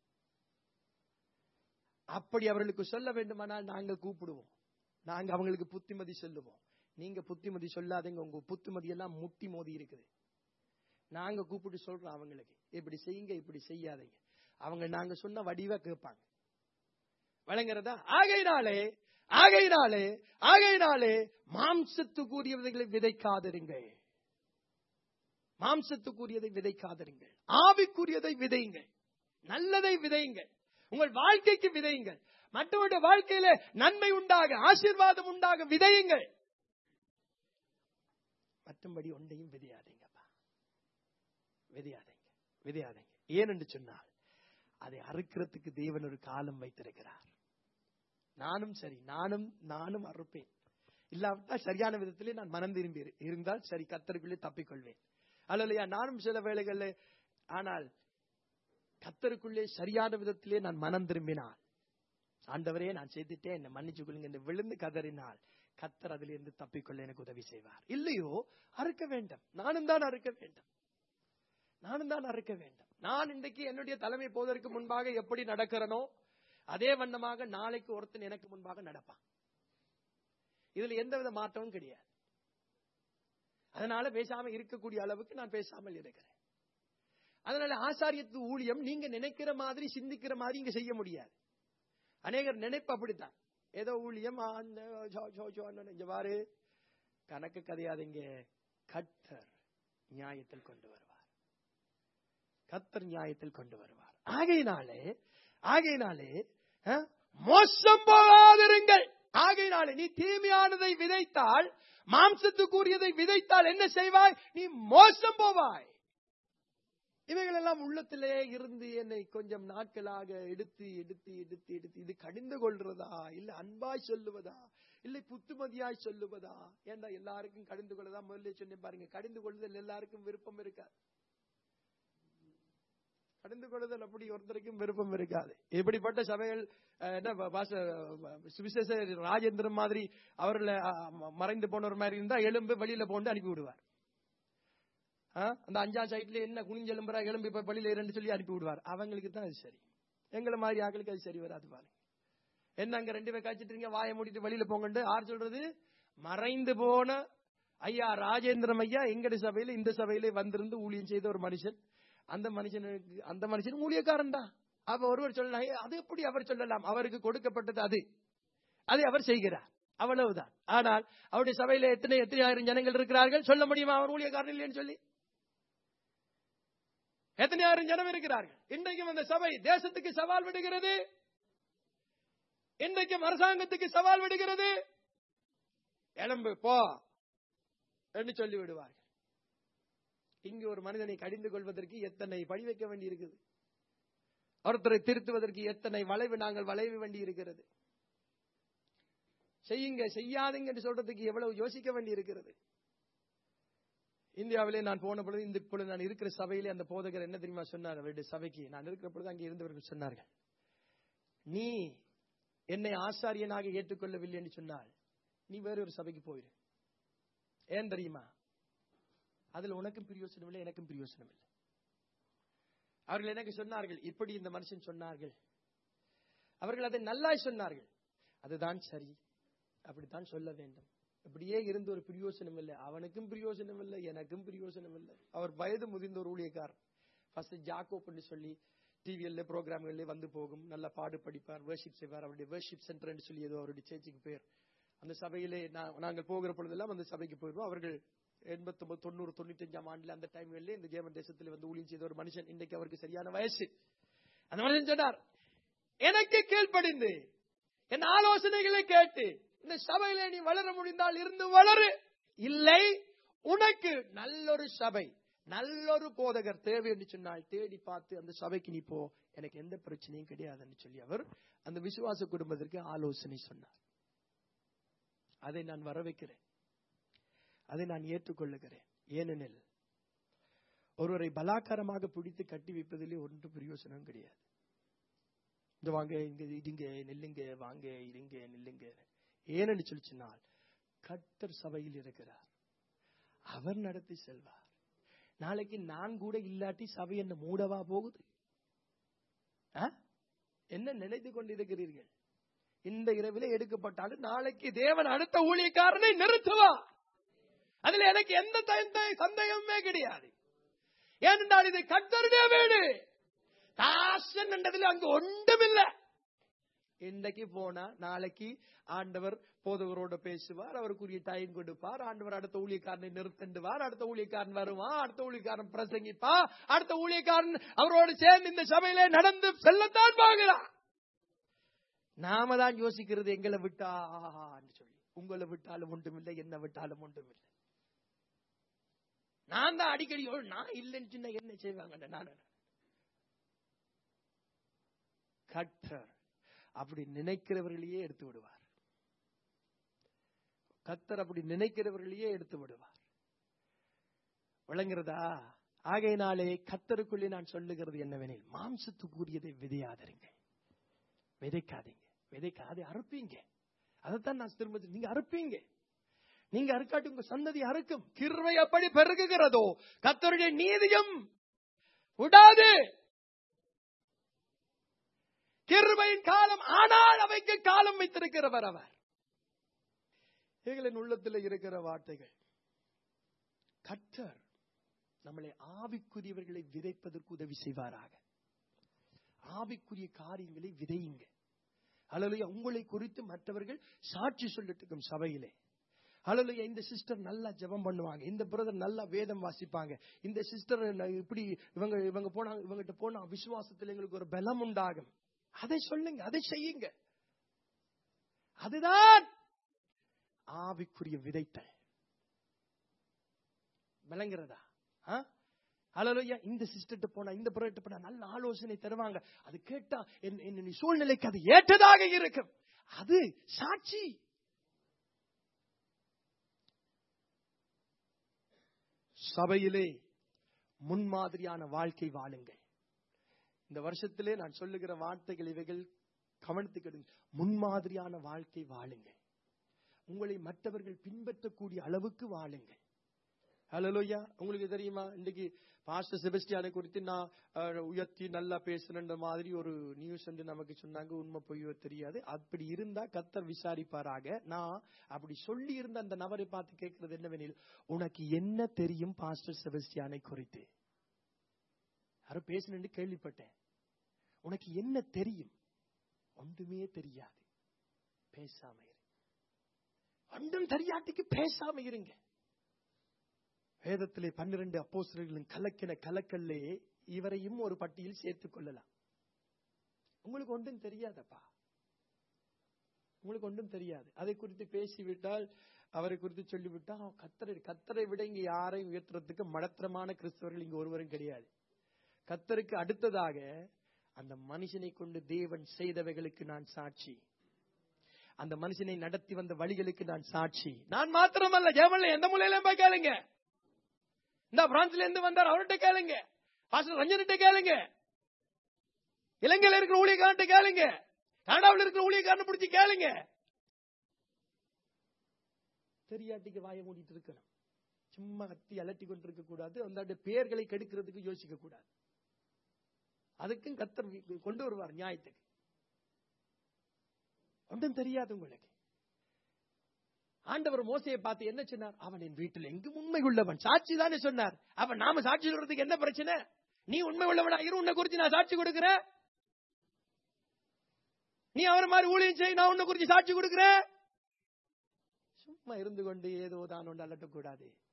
S1: அப்படி அவர்களுக்கு சொல்ல வேண்டுமானால் நாங்கள் கூப்பிடுவோம் நாங்க அவங்களுக்கு புத்திமதி சொல்லுவோம் நீங்க புத்திமதி சொல்லாதீங்க உங்க புத்திமதி எல்லாம் முட்டி மோதி இருக்குது நாங்க கூப்பிட்டு சொல்றோம் அவங்களுக்கு இப்படி செய்யுங்க இப்படி செய்யாதீங்க அவங்க நாங்க சொன்ன வடிவா கேட்பாங்க வழங்குறதா ஆகையினாலே ஆகையினாலே ஆகையினாலே மாம்சத்துக்குரியவர்களை விதைக்காதிருங்கள் மாம்சத்துக்குரியதை விதைக்காதிருங்கள் ஆவிக்குரியதை விதையுங்கள் நல்லதை விதையுங்கள் உங்கள் வாழ்க்கைக்கு விதையுங்கள் மற்றவருடைய வாழ்க்கையில நன்மை உண்டாக ஆசீர்வாதம் உண்டாக விதையுங்கள் மற்றும்படி ஒன்றையும் விதையாதீங்கப்பா விதையாதீங்க விதையாதீங்க ஏனென்று சொன்னால் அதை அறுக்கிறதுக்கு தேவன் ஒரு காலம் வைத்திருக்கிறார் நானும் சரி நானும் நானும் அறுப்பேன் இல்லாவிட்டால் சரியான விதத்திலே நான் மனம் திரும்பி இரு- இருந்தால் சரி கத்தருக்குள்ளே தப்பிக்கொள்வேன் அல்லையா நானும் சில வேளைகளில் ஆனால் கத்தருக்குள்ளே சரியான விதத்திலே நான் மனம் திரும்பினால் ஆண்டவரே நான் செய்துட்டேன் என்னை மன்னிச்சு கொள்ளுங்க என்று விழுந்து கதறினால் கத்தர் அதிலிருந்து தப்பிக்கொள்ள எனக்கு உதவி செய்வார் இல்லையோ அறுக்க வேண்டும் நானும் தான் அறுக்க வேண்டும் நானும் தான் அறுக்க வேண்டும் நான் இன்றைக்கு என்னுடைய தலைமை போவதற்கு முன்பாக எப்படி நடக்கிறனோ அதே வண்ணமாக நாளைக்கு ஒருத்தன் எனக்கு முன்பாக நடப்பான் இதுல எந்தவித மாற்றமும் கிடையாது அதனால பேசாம இருக்கக்கூடிய அளவுக்கு நான் பேசாமல் இருக்கிறேன் அதனால ஆசாரியத்து ஊழியம் நீங்க நினைக்கிற மாதிரி சிந்திக்கிற மாதிரி இங்க செய்ய முடியாது அநேகர் நினைப்பு அப்படித்தான் ஏதோ ஊழியம் ஆ, அந்த ஜோ, ஜோ, ஜோன்னு இங்க பாரு கணக்கு கதையாதீங்க கத்தர் நியாயத்தில் கொண்டு வருவார் கத்தர் நியாயத்தில் கொண்டு வருவார் ஆகையினாலே ஆகையினாலே அஹ், மோசம் போகாதிருங்கள் ஆகையினாலே நீ தீமையானதை விதைத்தால் மாம்சத்துக்குரியதை விதைத்தால் என்ன செய்வாய் நீ மோசம் போவாய் இவைகள் எல்லாம் உள்ளத்திலே இருந்து என்னை கொஞ்சம் நாட்களாக எடுத்து எடுத்து எடுத்து எடுத்து இது கடிந்து கொள்றதா இல்ல அன்பாய் சொல்லுவதா இல்லை புத்துமதியாய் சொல்லுவதா ஏண்டா எல்லாருக்கும் கடிந்து கொள்ளதா முதல்ல சொன்னேன் பாருங்க கடிந்து கொள்ளுதல் எல்லாருக்கும் விருப்பம் இருக்காது கடிந்து கொள்ளுதல் அப்படி ஒருத்தருக்கும் விருப்பம் இருக்காது இப்படிப்பட்ட சபைகள் அஹ், என்ன பா- பாச சுவிசேஷ ராஜேந்திரன் மாதிரி அவர்களை அஹ், ம- மறைந்து போனவர் மாதிரி இருந்தா எலும்பு வெளியில போண்டு அனுப்பி விடுவார் ஆ? அந்த அஞ்சாம் சைட்ல என்ன குனிஞ்சு எலும்புறா எலும்பு இப்ப வெளியில இரண்டு சொல்லி அனுப்பி விடுவார் அவங்களுக்கு தான் அது சரி எங்களை மாதிரி ஆட்களுக்கு அது சரி வராது பாருங்க என்ன அங்க ரெண்டு பேர் காய்ச்சிட்டு இருக்கீங்க வாயை மூடிட்டு வெளியில போங்கண்டு யார் சொல்றது மறைந்து போன ஐயா ராஜேந்திரம் ஐயா எங்கட சபையில இந்த சபையில வந்திருந்து ஊழியம் செய்த ஒரு மனுஷன் அந்த மனுஷனுக்கு அந்த மனுஷன் ஊழியக்காரன் தான் அப்ப ஒருவர் சொல்லலாம் "ஏய், அது எப்படி அவர் சொல்லலாம் அவருக்கு கொடுக்கப்பட்டது அது அதை அவர் செய்கிறார் அவ்வளவுதான் ஆனால் அவருடைய சபையில எத்தனை எத்தனை ஆயிரம் ஜனங்கள் இருக்கிறார்கள் சொல்ல முடியுமா அவர் ஊழியக்காரன் இல்லைன்னு சொல்லி எத்தனை ஆயிரம் ஜனம் இருக்கிறார்கள் இன்றைக்கும் அந்த சபை தேசத்துக்கு சவால் விடுகிறது இன்றைக்கும் அரசாங்கத்துக்கு சவால் விடுகிறது எலும்பு போ என்று சொல்லி விடுவார்கள் இங்கு ஒரு மனிதனை கடிந்து கொள்வதற்கு எத்தனை பழி வைக்க வேண்டி இருக்குது ஒருத்தரை திருத்துவதற்கு எத்தனை வளைவு நாங்கள் வளைவு வேண்டி இருக்கிறது செய்யுங்க செய்யாதீங்க என்று சொல்றதுக்கு எவ்வளவு யோசிக்க வேண்டி இருக்கிறது இந்தியாவிலே நான் போன பொழுது இந்த இப்பொழுது நான் இருக்கிற சபையிலே அந்த போதகர் என்ன தெரியுமா சொன்னார் அவருடைய சபைக்கு நான் இருக்கிற பொழுது அங்கே இருந்தவர்கள் சொன்னார்கள் நீ என்னை ஆசாரியனாக ஏற்றுக்கொள்ளவில்லை என்று சொன்னால் நீ வேற ஒரு சபைக்கு போயிரு ஏன் தெரியுமா அதுல உனக்கும் பிரியோசனம் இல்லை எனக்கும் பிரியோசனம் இல்லை அவர்கள் எனக்கு சொன்னார்கள் இப்படி இந்த மனுஷன் சொன்னார்கள் அவர்கள் அதை நல்லாய் சொன்னார்கள் அதுதான் சரி அப்படித்தான் சொல்ல வேண்டும் இப்படியே இருந்து ஒரு பிரியோசனம் இல்லை அவனுக்கும் பிரியோசனம் இல்லை எனக்கும் பிரியோசனம் இல்லை அவர் வயது முதிர்ந்த ஒரு ஊழியக்காரர் ஃபர்ஸ்ட் ஜாக்கோப்னு சொல்லி டிவிஎல்ல ப்ரோக்ராம்கள்ல வந்து போகும் நல்ல பாடு படிப்பார் வேர்ஷிப் செய்வார் அவருடைய வேர்ஷிப் சென்டர்னு சொல்லி ஏதோ அவருடைய சேர்ச்சிக்கு பேர் அந்த சபையிலே நா- நாங்கள் போகிற பொழுதெல்லாம் அந்த சபைக்கு போயிடுவோம் அவர்கள் எண்பத்தி ஒன்பது தொண்ணூறு தொண்ணூத்தி அஞ்சாம் ஆண்டுல அந்த டைம்ல இந்த ஜெர்மன் தேசத்தில் வந்து ஊழியம் செய்த ஒரு மனுஷன் இன்னைக்கு அவருக்கு சரியான வயசு அந்த மனுஷன் சொன்னார் எனக்கு கீழ்ப்படிந்து என் ஆலோசனைகளை கேட்டு இந்த சபையில நீ வளர முடிந்தால் இருந்து வளரு இல்லை உனக்கு நல்லொரு சபை நல்லொரு போதகர் தேவை என்று சொன்னால் தேடி பார்த்து அந்த சபைக்கு நீ போ எனக்கு எந்த பிரச்சனையும் கிடையாதுன்னு சொல்லி அவர் அந்த விசுவாச குடும்பத்திற்கு ஆலோசனை சொன்னார் அதை நான் வர வைக்கிறேன் அதை நான் ஏற்றுக்கொள்ளுகிறேன் ஏனெனில் ஒருவரை பலாக்காரமாக பிடித்து கட்டி வைப்பதிலே ஒன்று பிரயோசனம் கிடையாது இந்த வாங்க இங்க இதுங்க நில்லுங்க வாங்க இருங்க நில்லுங்க ஏனென்று சொல்லி சொன்னால் கர்த்தர் சபையில் இருக்கிறார் அவர் நடத்தி செல்வார் நாளைக்கு நான் கூட இல்லாட்டி சபை என்ன மூடவா போகுது ஆ? என்ன நினைத்து கொண்டிருக்கிறீர்கள் இந்த இரவிலே எடுக்கப்பட்டாலும் நாளைக்கு தேவன் அடுத்த ஊழியக்காரனை நிறுத்துவா அதுல எனக்கு எந்த தயந்த- சந்தேகமுமே கிடையாது ஏனென்றால் இது கர்த்தருடைய வீடு தாசன் என்றதில் அங்கு ஒன்றுமில்லை இன்றைக்கு போனா நாளைக்கு ஆண்டவர் போதவரோட பேசுவார் அவருக்குரிய டைம் கொடுப்பார் ஆண்டவர் அடுத்த ஊழியக்காரனை நிறுத்தண்டுவார் அடுத்த ஊழியக்காரன் வருவான் அடுத்த ஊழியக்காரன் பிரசங்கிப்பா அடுத்த ஊழியக்காரன் அவரோடு சேர்ந்து இந்த சபையிலே நடந்து செல்லத்தான் பார்க்கிறான் நாம தான் யோசிக்கிறது எங்களை விட்டா ஆஹான்னு சொல்லி உங்களை விட்டாலும் ஒன்றுமில்லை என்ன விட்டாலும் ஒன்றுமில்லை நான் தான் அடிக்கடி "ஓ, நான் இல்லைன்னு சொன்னா என்ன செய்வாங்க நான் கர்த்தர் அப்படி நினைக்கிறவர்களையே எடுத்து விடுவார் கர்த்தர் அப்படி நினைக்கிறவர்களையே எடுத்து விடுவார் விளங்குறதா ஆகையினாலே கத்தருக்குள்ளே நான் சொல்லுகிறது என்னவெனில் மாம்சத்துக்குரியதை விதையாதருங்கள் விதைக்காதீங்க விதைக்காது அறுப்பீங்க அதைத்தான் நான் திரும்ப நீங்க அறுப்பீங்க நீங்க அறுக்காட்டி உங்க சந்ததி அறுக்கும் கிருவை அப்படி பெருகுகிறதோ கத்தருடைய நீதியும் விடாது கிருபையின் காலம் ஆனால் அவைக்கு காலம் வைத்திருக்கிறவர் அவர் எங்களின் உள்ளத்தில் இருக்கிற வார்த்தைகள் கற்றர் நம்மளை ஆவிக்குரியவர்களை விதைப்பதற்கு உதவி செய்வாராக ஆவிக்குரிய காரியங்களை விதையுங்க அல்லது உங்களை குறித்து மற்றவர்கள் சாட்சி சொல்லட்டுக்கும் சபையிலே அல்லது இந்த சிஸ்டர் நல்லா ஜெபம் பண்ணுவாங்க இந்த பிரதர் நல்லா வேதம் வாசிப்பாங்க இந்த சிஸ்டர் இப்படி இவங்க இவங்க போனாங்க இவங்கிட்ட போனா விசுவாசத்தில் எங்களுக்கு ஒரு பலம் உண்டாகும் அதை சொல்லுங்க அதை செய்யுங்க அதுதான் ஆவிக்குரிய விதைத்தல் விளங்குறதா அலலுயா இந்த சிஸ்டர்ட்ட போனா இந்த புறட்டு போனா நல்ல ஆலோசனை தருவாங்க அது கேட்டா என் என் நீ சூழ்நிலைக்கு அது ஏற்றதாக இருக்கும் அது சாட்சி சபையிலே முன்மாதிரியான வாழ்க்கை வாழுங்கள் இந்த வருஷத்திலே நான் சொல்லுகிற வார்த்தைகள் இவைகள் கவனித்துக்கிடுங்க முன்மாதிரியான வாழ்க்கை வாழுங்கள் உங்களை மற்றவர்கள் பின்பற்றக்கூடிய அளவுக்கு வாழுங்கள் ஹலோயா உங்களுக்கு தெரியுமா இன்னைக்கு பாஸ்டர் செபஸ்டியானை குறித்து நான் அஹ், உயர்த்தி நல்லா பேசுறேன்ற மாதிரி ஒரு நியூஸ் வந்து நமக்கு சொன்னாங்க உண்மை பொய்யோ தெரியாது அப்படி இருந்தா கத்தர் விசாரிப்பாராக நான் அப்படி சொல்லி இருந்த அந்த நபரை பார்த்து கேட்கிறது என்னவெனில் உனக்கு என்ன தெரியும் பாஸ்டர் செபஸ்டியானை குறித்து யாரும் பேசணுன்னு கேள்விப்பட்டேன் உனக்கு என்ன தெரியும் ஒன்றுமே தெரியாது பேசாம இரு ஒன்றும் தெரியாட்டிக்கு பேசாம இருங்க வேதத்திலே பன்னிரண்டு அப்போஸ்தலர்களும் கலக்கின கலக்கல்லே இவரையும் ஒரு பட்டியல் சேர்த்துக் கொள்ளலாம் உங்களுக்கு ஒன்றும் தெரியாதப்பா உங்களுக்கு ஒன்றும் தெரியாது அதை குறித்து பேசிவிட்டால் அவரை குறித்து சொல்லிவிட்டால் அவன் கத்தரை கத்தரை விட இங்க யாரையும் உயர்த்துறதுக்கு மடத்திரமான கிறிஸ்தவர்கள் இங்க ஒருவரும் கிடையாது கத்தருக்கு அடுத்ததாக அந்த மனுஷனை கொண்டு தேவன் செய்தவைகளுக்கு நான் சாட்சி அந்த மனுஷனை நடத்தி வந்த வழிகளுக்கு நான் சாட்சி நான் மாத்திரமல்ல ஜெயமல்ல எந்த மூலையிலும் போய் கேளுங்க இந்த பிரான்ஸ்ல இருந்து வந்தார் அவர்கிட்ட கேளுங்க பாஸ்டர் ரஞ்சன்கிட்ட கேளுங்க இலங்கையில இருக்கிற ஊழியக்காரன்ட்ட கேளுங்க கனடாவில் இருக்கிற ஊழியக்காரனை பிடிச்சி கேளுங்க தெரியாட்டிக்கு வாயை மூடிட்டு இருக்கணும் சும்மா கத்தி அலட்டி கொண்டிருக்க கூடாது அந்த பேர்களை கெடுக்கிறதுக்கு யோசிக்க கூடாது அதுக்கும் கத்தர் வி- கொண்டு வருவார் நியாயத்துக்கு ஒன்றும் தெரியாது உங்களுக்கு ஆண்டவர் மோசையை பார்த்து என்ன சொன்னார் அவன் என் வீட்டில் எங்கும் உண்மை உள்ளவன் சாட்சி தானே சொன்னார் அவன் நாம சாட்சி சொல்றதுக்கு என்ன பிரச்சனை நீ உண்மை உள்ளவனா இரு உன்னை குறித்து நான் சாட்சி கொடுக்கிறேன் நீ அவர் மாதிரி ஊழியம் செய் நான் உன்னை குறித்து சாட்சி கொடுக்கிறேன் சும்மா இருந்து கொண்டு ஏதோ தான் ஒன்று அலட்டக்கூடாது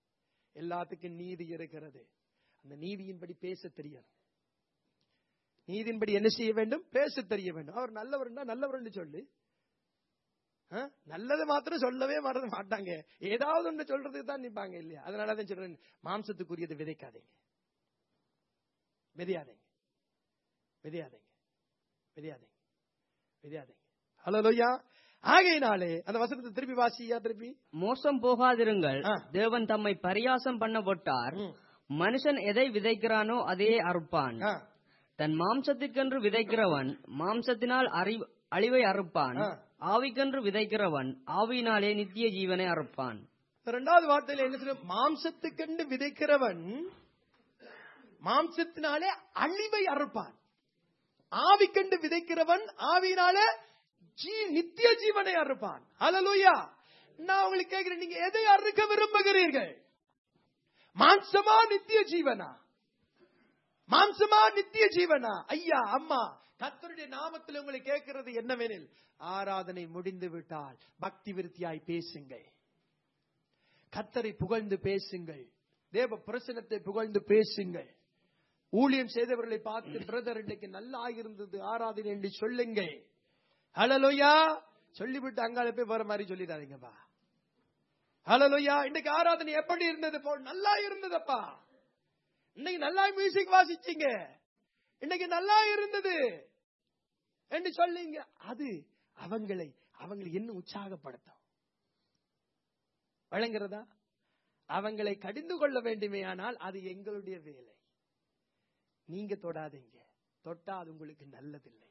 S1: எல்லாத்துக்கும் நீதி இருக்கிறது அந்த நீதியின்படி பேச தெரியணும் நீதியின்படி என்ன செய்ய வேண்டும் பேச தெரிய வேண்டும் அவர் நல்லவர்னா நல்லவர்னு சொல்லு ஆ? நல்லது மாத்திரம் சொல்லவே மறந்து மாட்டாங்க ஏதாவது ஒன்று சொல்றதுக்கு தான் நிப்பாங்க இல்லையா அதனால தான் சொல்றேன் மாம்சத்துக்குரியது விதைக்காதீங்க விதையாதீங்க விதையாதீங்க விதையாதீங்க விதையாதீங்க ஹலோ லோய்யா ஆகையினாலே அந்த வசனத்தை திருப்பி வாசியா திருப்பி
S2: மோசம் போகாதிருங்கள்
S1: ஆ.
S2: தேவன் தம்மை பரியாசம் பண்ண போட்டார்
S1: ம்.
S2: மனுஷன் எதை விதைக்கிறானோ அதே அறுப்பான்
S1: ஆ,
S2: தன் மாம்சத்திற்கென்று விதைக்கிறவன் மாம்சத்தினால் அறி- அழிவை அறுப்பான்
S1: ஆ.
S2: ஆவிக்கென்று விதைக்கிறவன் ஆவியினாலே நித்திய ஜீவனை அறுப்பான்
S1: இரண்டாவது வார்த்தையில என்ன சொல்ற மாம்சத்துக்கென்று விதைக்கிறவன் மாம்சத்தினாலே அழிவை அறுப்பான் ஆவிக்கண்டு விதைக்கிறவன் ஆவியினாலே ஜீ நித்திய ஜீவனை அறுப்பான் ஹalleluya நான் உங்களுக்கு கேட்கிறேன் நீங்க எதை அறுக்க விரும்புகிறீர்கள் மாம்சமா நித்திய ஜீவனா மாம்சமா நித்திய ஜீவனா ஐயா அம்மா கர்த்தருடைய நாமத்தில் உங்களை கேட்கிறது என்னவெனில் ஆராதனை முடிந்து விட்டால் பக்தி விருத்தியாய் பேசுங்கள் கத்தரை புகழ்ந்து பேசுங்கள் தேவ பிரசனத்தை புகழ்ந்து பேசுங்கள் ஊழியம் செய்தவர்களை பார்த்து பிரதர் இன்னைக்கு நல்லா இருந்தது ஆராதனை என்று சொல்லுங்கள் ஹலலோயா சொல்லிவிட்டு அங்கால போய் வர மாதிரி சொல்லிடாதீங்கப்பா ஹலலோயா இன்னைக்கு ஆராதனை எப்படி இருந்தது போல் நல்லா இருந்ததப்பா இன்னைக்கு நல்லா மியூசிக் வாசிச்சீங்க இன்னைக்கு நல்லா இருந்தது என்று சொல்லுங்க அது அவங்களை அவங்களை என்ன உற்சாகப்படுத்தும் வழங்குறதா அவங்களை கடிந்து கொள்ள வேண்டுமே ஆனால் அது எங்களுடைய வேலை நீங்க தொடாதீங்க தொட்டா அது உங்களுக்கு நல்லதில்லை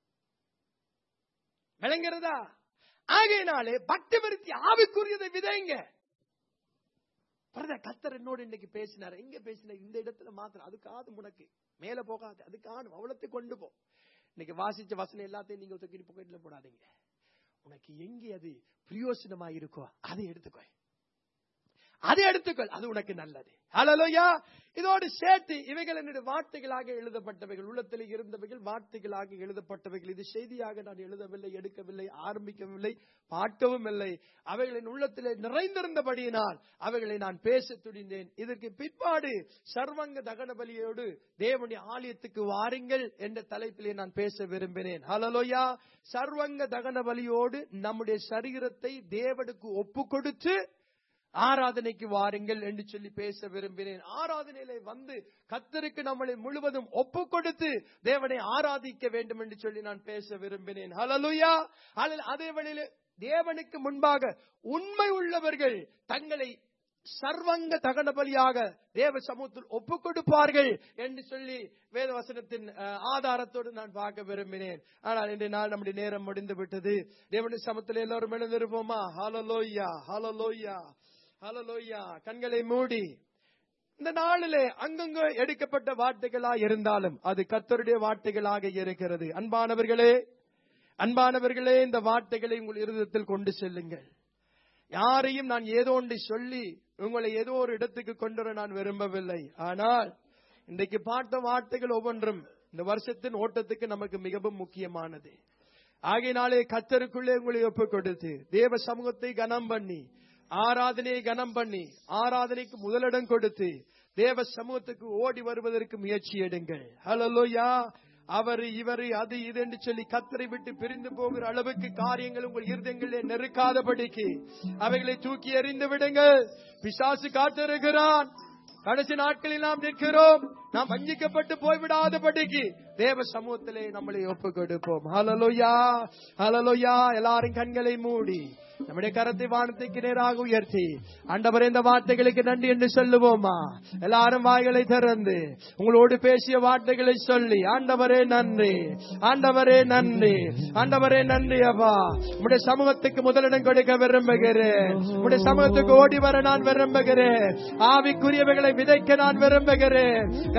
S1: விளங்குறதா ஆகையினாலே பக்தி விருத்தி ஆவிக்குரியதை விதைங்க பிரதர் கத்தர் என்னோடு இன்னைக்கு பேசினார் எங்க பேசினார் இந்த இடத்துல மாத்திரம் அது காது முடக்கு மேல போகாது அது காணும் அவ்வளத்தை கொண்டு போ இன்னைக்கு வாசிச்ச வசனம் எல்லாத்தையும் நீங்க தூக்கி பாக்கெட்ல போடாதீங்க உனக்கு எங்கே அது பிரயோசனமா இருக்கோ அதை எடுத்துக்கோ அதை எடுத்துக்கொள் அது உனக்கு நல்லது ஹalleluya இதோடு சேர்த்து இவைகள் என்னுடைய வார்த்தைகளாக எழுதப்பட்டவைகள் உள்ளத்தில் இருந்தவைகள் வார்த்தைகளாக எழுதப்பட்டவைகள் இது செய்தியாக நான் எழுதவில்லை எடுக்கவில்லை ஆரம்பிக்கவில்லை பார்க்கவும் இல்லை அவைகளின் உள்ளத்திலே நிறைந்திருந்தபடியினால் அவைகளை நான் பேச துடிந்தேன் இதற்கு பிற்பாடு சர்வங்க தகன பலியோடு தேவனுடைய ஆலயத்துக்கு வாருங்கள் என்ற தலைப்பிலே நான் பேச விரும்பினேன் ஹalleluya சர்வங்க தகன பலியோடு நம்முடைய சரீரத்தை தேவனுக்கு ஒப்பு கொடுத்து ஆராதனைக்கு வாருங்கள் என்று சொல்லி பேச விரும்பினேன் ஆராதனையில வந்து கத்தருக்கு நம்மளை முழுவதும் ஒப்பு கொடுத்து தேவனை ஆராதிக்க வேண்டும் என்று சொல்லி நான் பேச விரும்பினேன் ஹalleluya அல்ல அதே வழியில தேவனுக்கு முன்பாக உண்மை உள்ளவர்கள் தங்களை சர்வங்க தகன பலியாக தேவ சமூகத்தில் ஒப்பு கொடுப்பார்கள் என்று சொல்லி வேத வசனத்தின் அஹ், ஆதாரத்தோடு நான் பார்க்க விரும்பினேன் ஆனால் இன்றைய நாள் நம்முடைய நேரம் முடிந்து விட்டது தேவனுடைய சமத்தில் எல்லோரும் எழுந்திருப்போமா ஹalleluya ஹalleluya ஹalleluya கண்களை மூடி இந்த நாளிலே அங்கங்க எடுக்கப்பட்ட வார்த்தைகளா இருந்தாலும் அது கத்தருடைய வார்த்தைகளாக இருக்கிறது அன்பானவர்களே அன்பானவர்களே இந்த வார்த்தைகளை உங்கள் இருதயத்தில் கொண்டு செல்லுங்கள் யாரையும் நான் ஏதோ ஒன்றை சொல்லி உங்களை ஏதோ ஒரு இடத்துக்கு கொண்டு வர நான் விரும்பவில்லை ஆனால் இன்றைக்கு பார்த்த வார்த்தைகள் ஒவ்வொன்றும் இந்த வருஷத்தின் ஓட்டத்துக்கு நமக்கு மிகவும் முக்கியமானது ஆகையினாலே கத்தருக்குள்ளே உங்களை ஒப்புக் கொடுத்து தேவ சமூகத்தை கனம் பண்ணி ஆராதனையை கனம் பண்ணி ஆராதனைக்கு முதலிடம் கொடுத்து தேவ சமூகத்துக்கு ஓடி வருவதற்கு முயற்சி எடுங்கள் ஹலோயா அவர் இவர் அது இது என்று சொல்லி கத்தரை விட்டு பிரிந்து போகிற அளவுக்கு காரியங்கள் உங்கள் இருதயங்களிலே நெருக்காதபடிக்கு அவைகளை தூக்கி எறிந்து விடுங்கள் பிசாசு காத்திருக்கிறான் கடைசி நாட்களில் நாம் நிற்கிறோம் நாம் வஞ்சிக்கப்பட்டு போய்விடாதபடிக்கு தேவ சமூகத்திலே நம்மளை ஒப்பு கொடுப்போம் ஹலலோயா ஹலலோயா எல்லாரும் கண்களை மூடி நம்முடைய கரத்தை வானத்துக்கு நேராக உயர்த்தி ஆண்டவரே இந்த வார்த்தைகளுக்கு நன்றி என்று சொல்லுவோமா எல்லாரும் வாய்களை திறந்து உங்களோடு பேசிய வார்த்தைகளை சொல்லி ஆண்டவரே நன்றி ஆண்டவரே நன்றி ஆண்டவரே நன்றி அப்பா உடைய சமூகத்துக்கு முதலிடம் கொடுக்க விரும்புகிறேன் உடைய சமூகத்துக்கு ஓடி வர நான் விரும்புகிறேன் ஆவிக்குரியவைகளை விதைக்க நான் விரும்புகிறேன்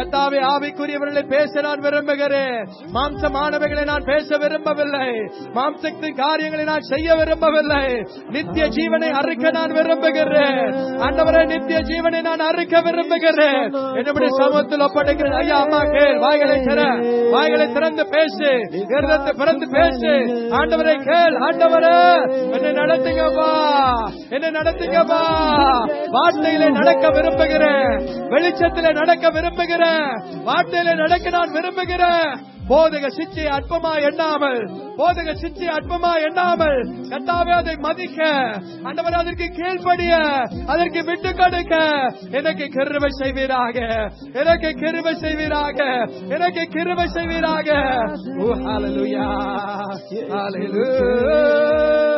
S1: கத்தாவே ஆவிக்குரியவர்களை பேச நான் விரும்புகிறேன் மாம்சமானவைகளை நான் பேச விரும்பவில்லை மாம்சத்தின் காரியங்களை நான் செய்ய விரும்பவில்லை நித்திய ஜீவனை அறுக்க நான் விரும்புகிறேன் ஆண்டவரே நித்திய ஜீவனை நான் அறுக்க விரும்புகிறேன் என்னுடைய சமூகத்தில் ஒப்படைக்கிறேன் ஐயா அம்மா கேள் வாய்களை திற வாய்களை திறந்து பேசு இருதத்தை பிறந்து பேசு ஆண்டவரை கேள் ஆண்டவரே என்னை நடத்துங்கப்பா என்னை நடத்துங்கப்பா வார்த்தையிலே நடக்க விரும்புகிறேன் வெளிச்சத்திலே நடக்க விரும்புகிறேன் வார்த்தையிலே நடக்க நான் விரும்புகிறேன் போதக சிச்சை அற்பமா எண்ணாமல் போதக சிச்சை அற்பமா எண்ணாமல் கட்டாவே அதை மதிக்க ஆண்டவர் அதற்கு கீழ்ப்படிய அதற்கு விட்டு கொடுக்க எனக்கு கிருபை செய்வீராக எனக்கு கிருபை செய்வீராக எனக்கு கிருபை செய்வீராக ஓ ஹalleluya ஹalleluya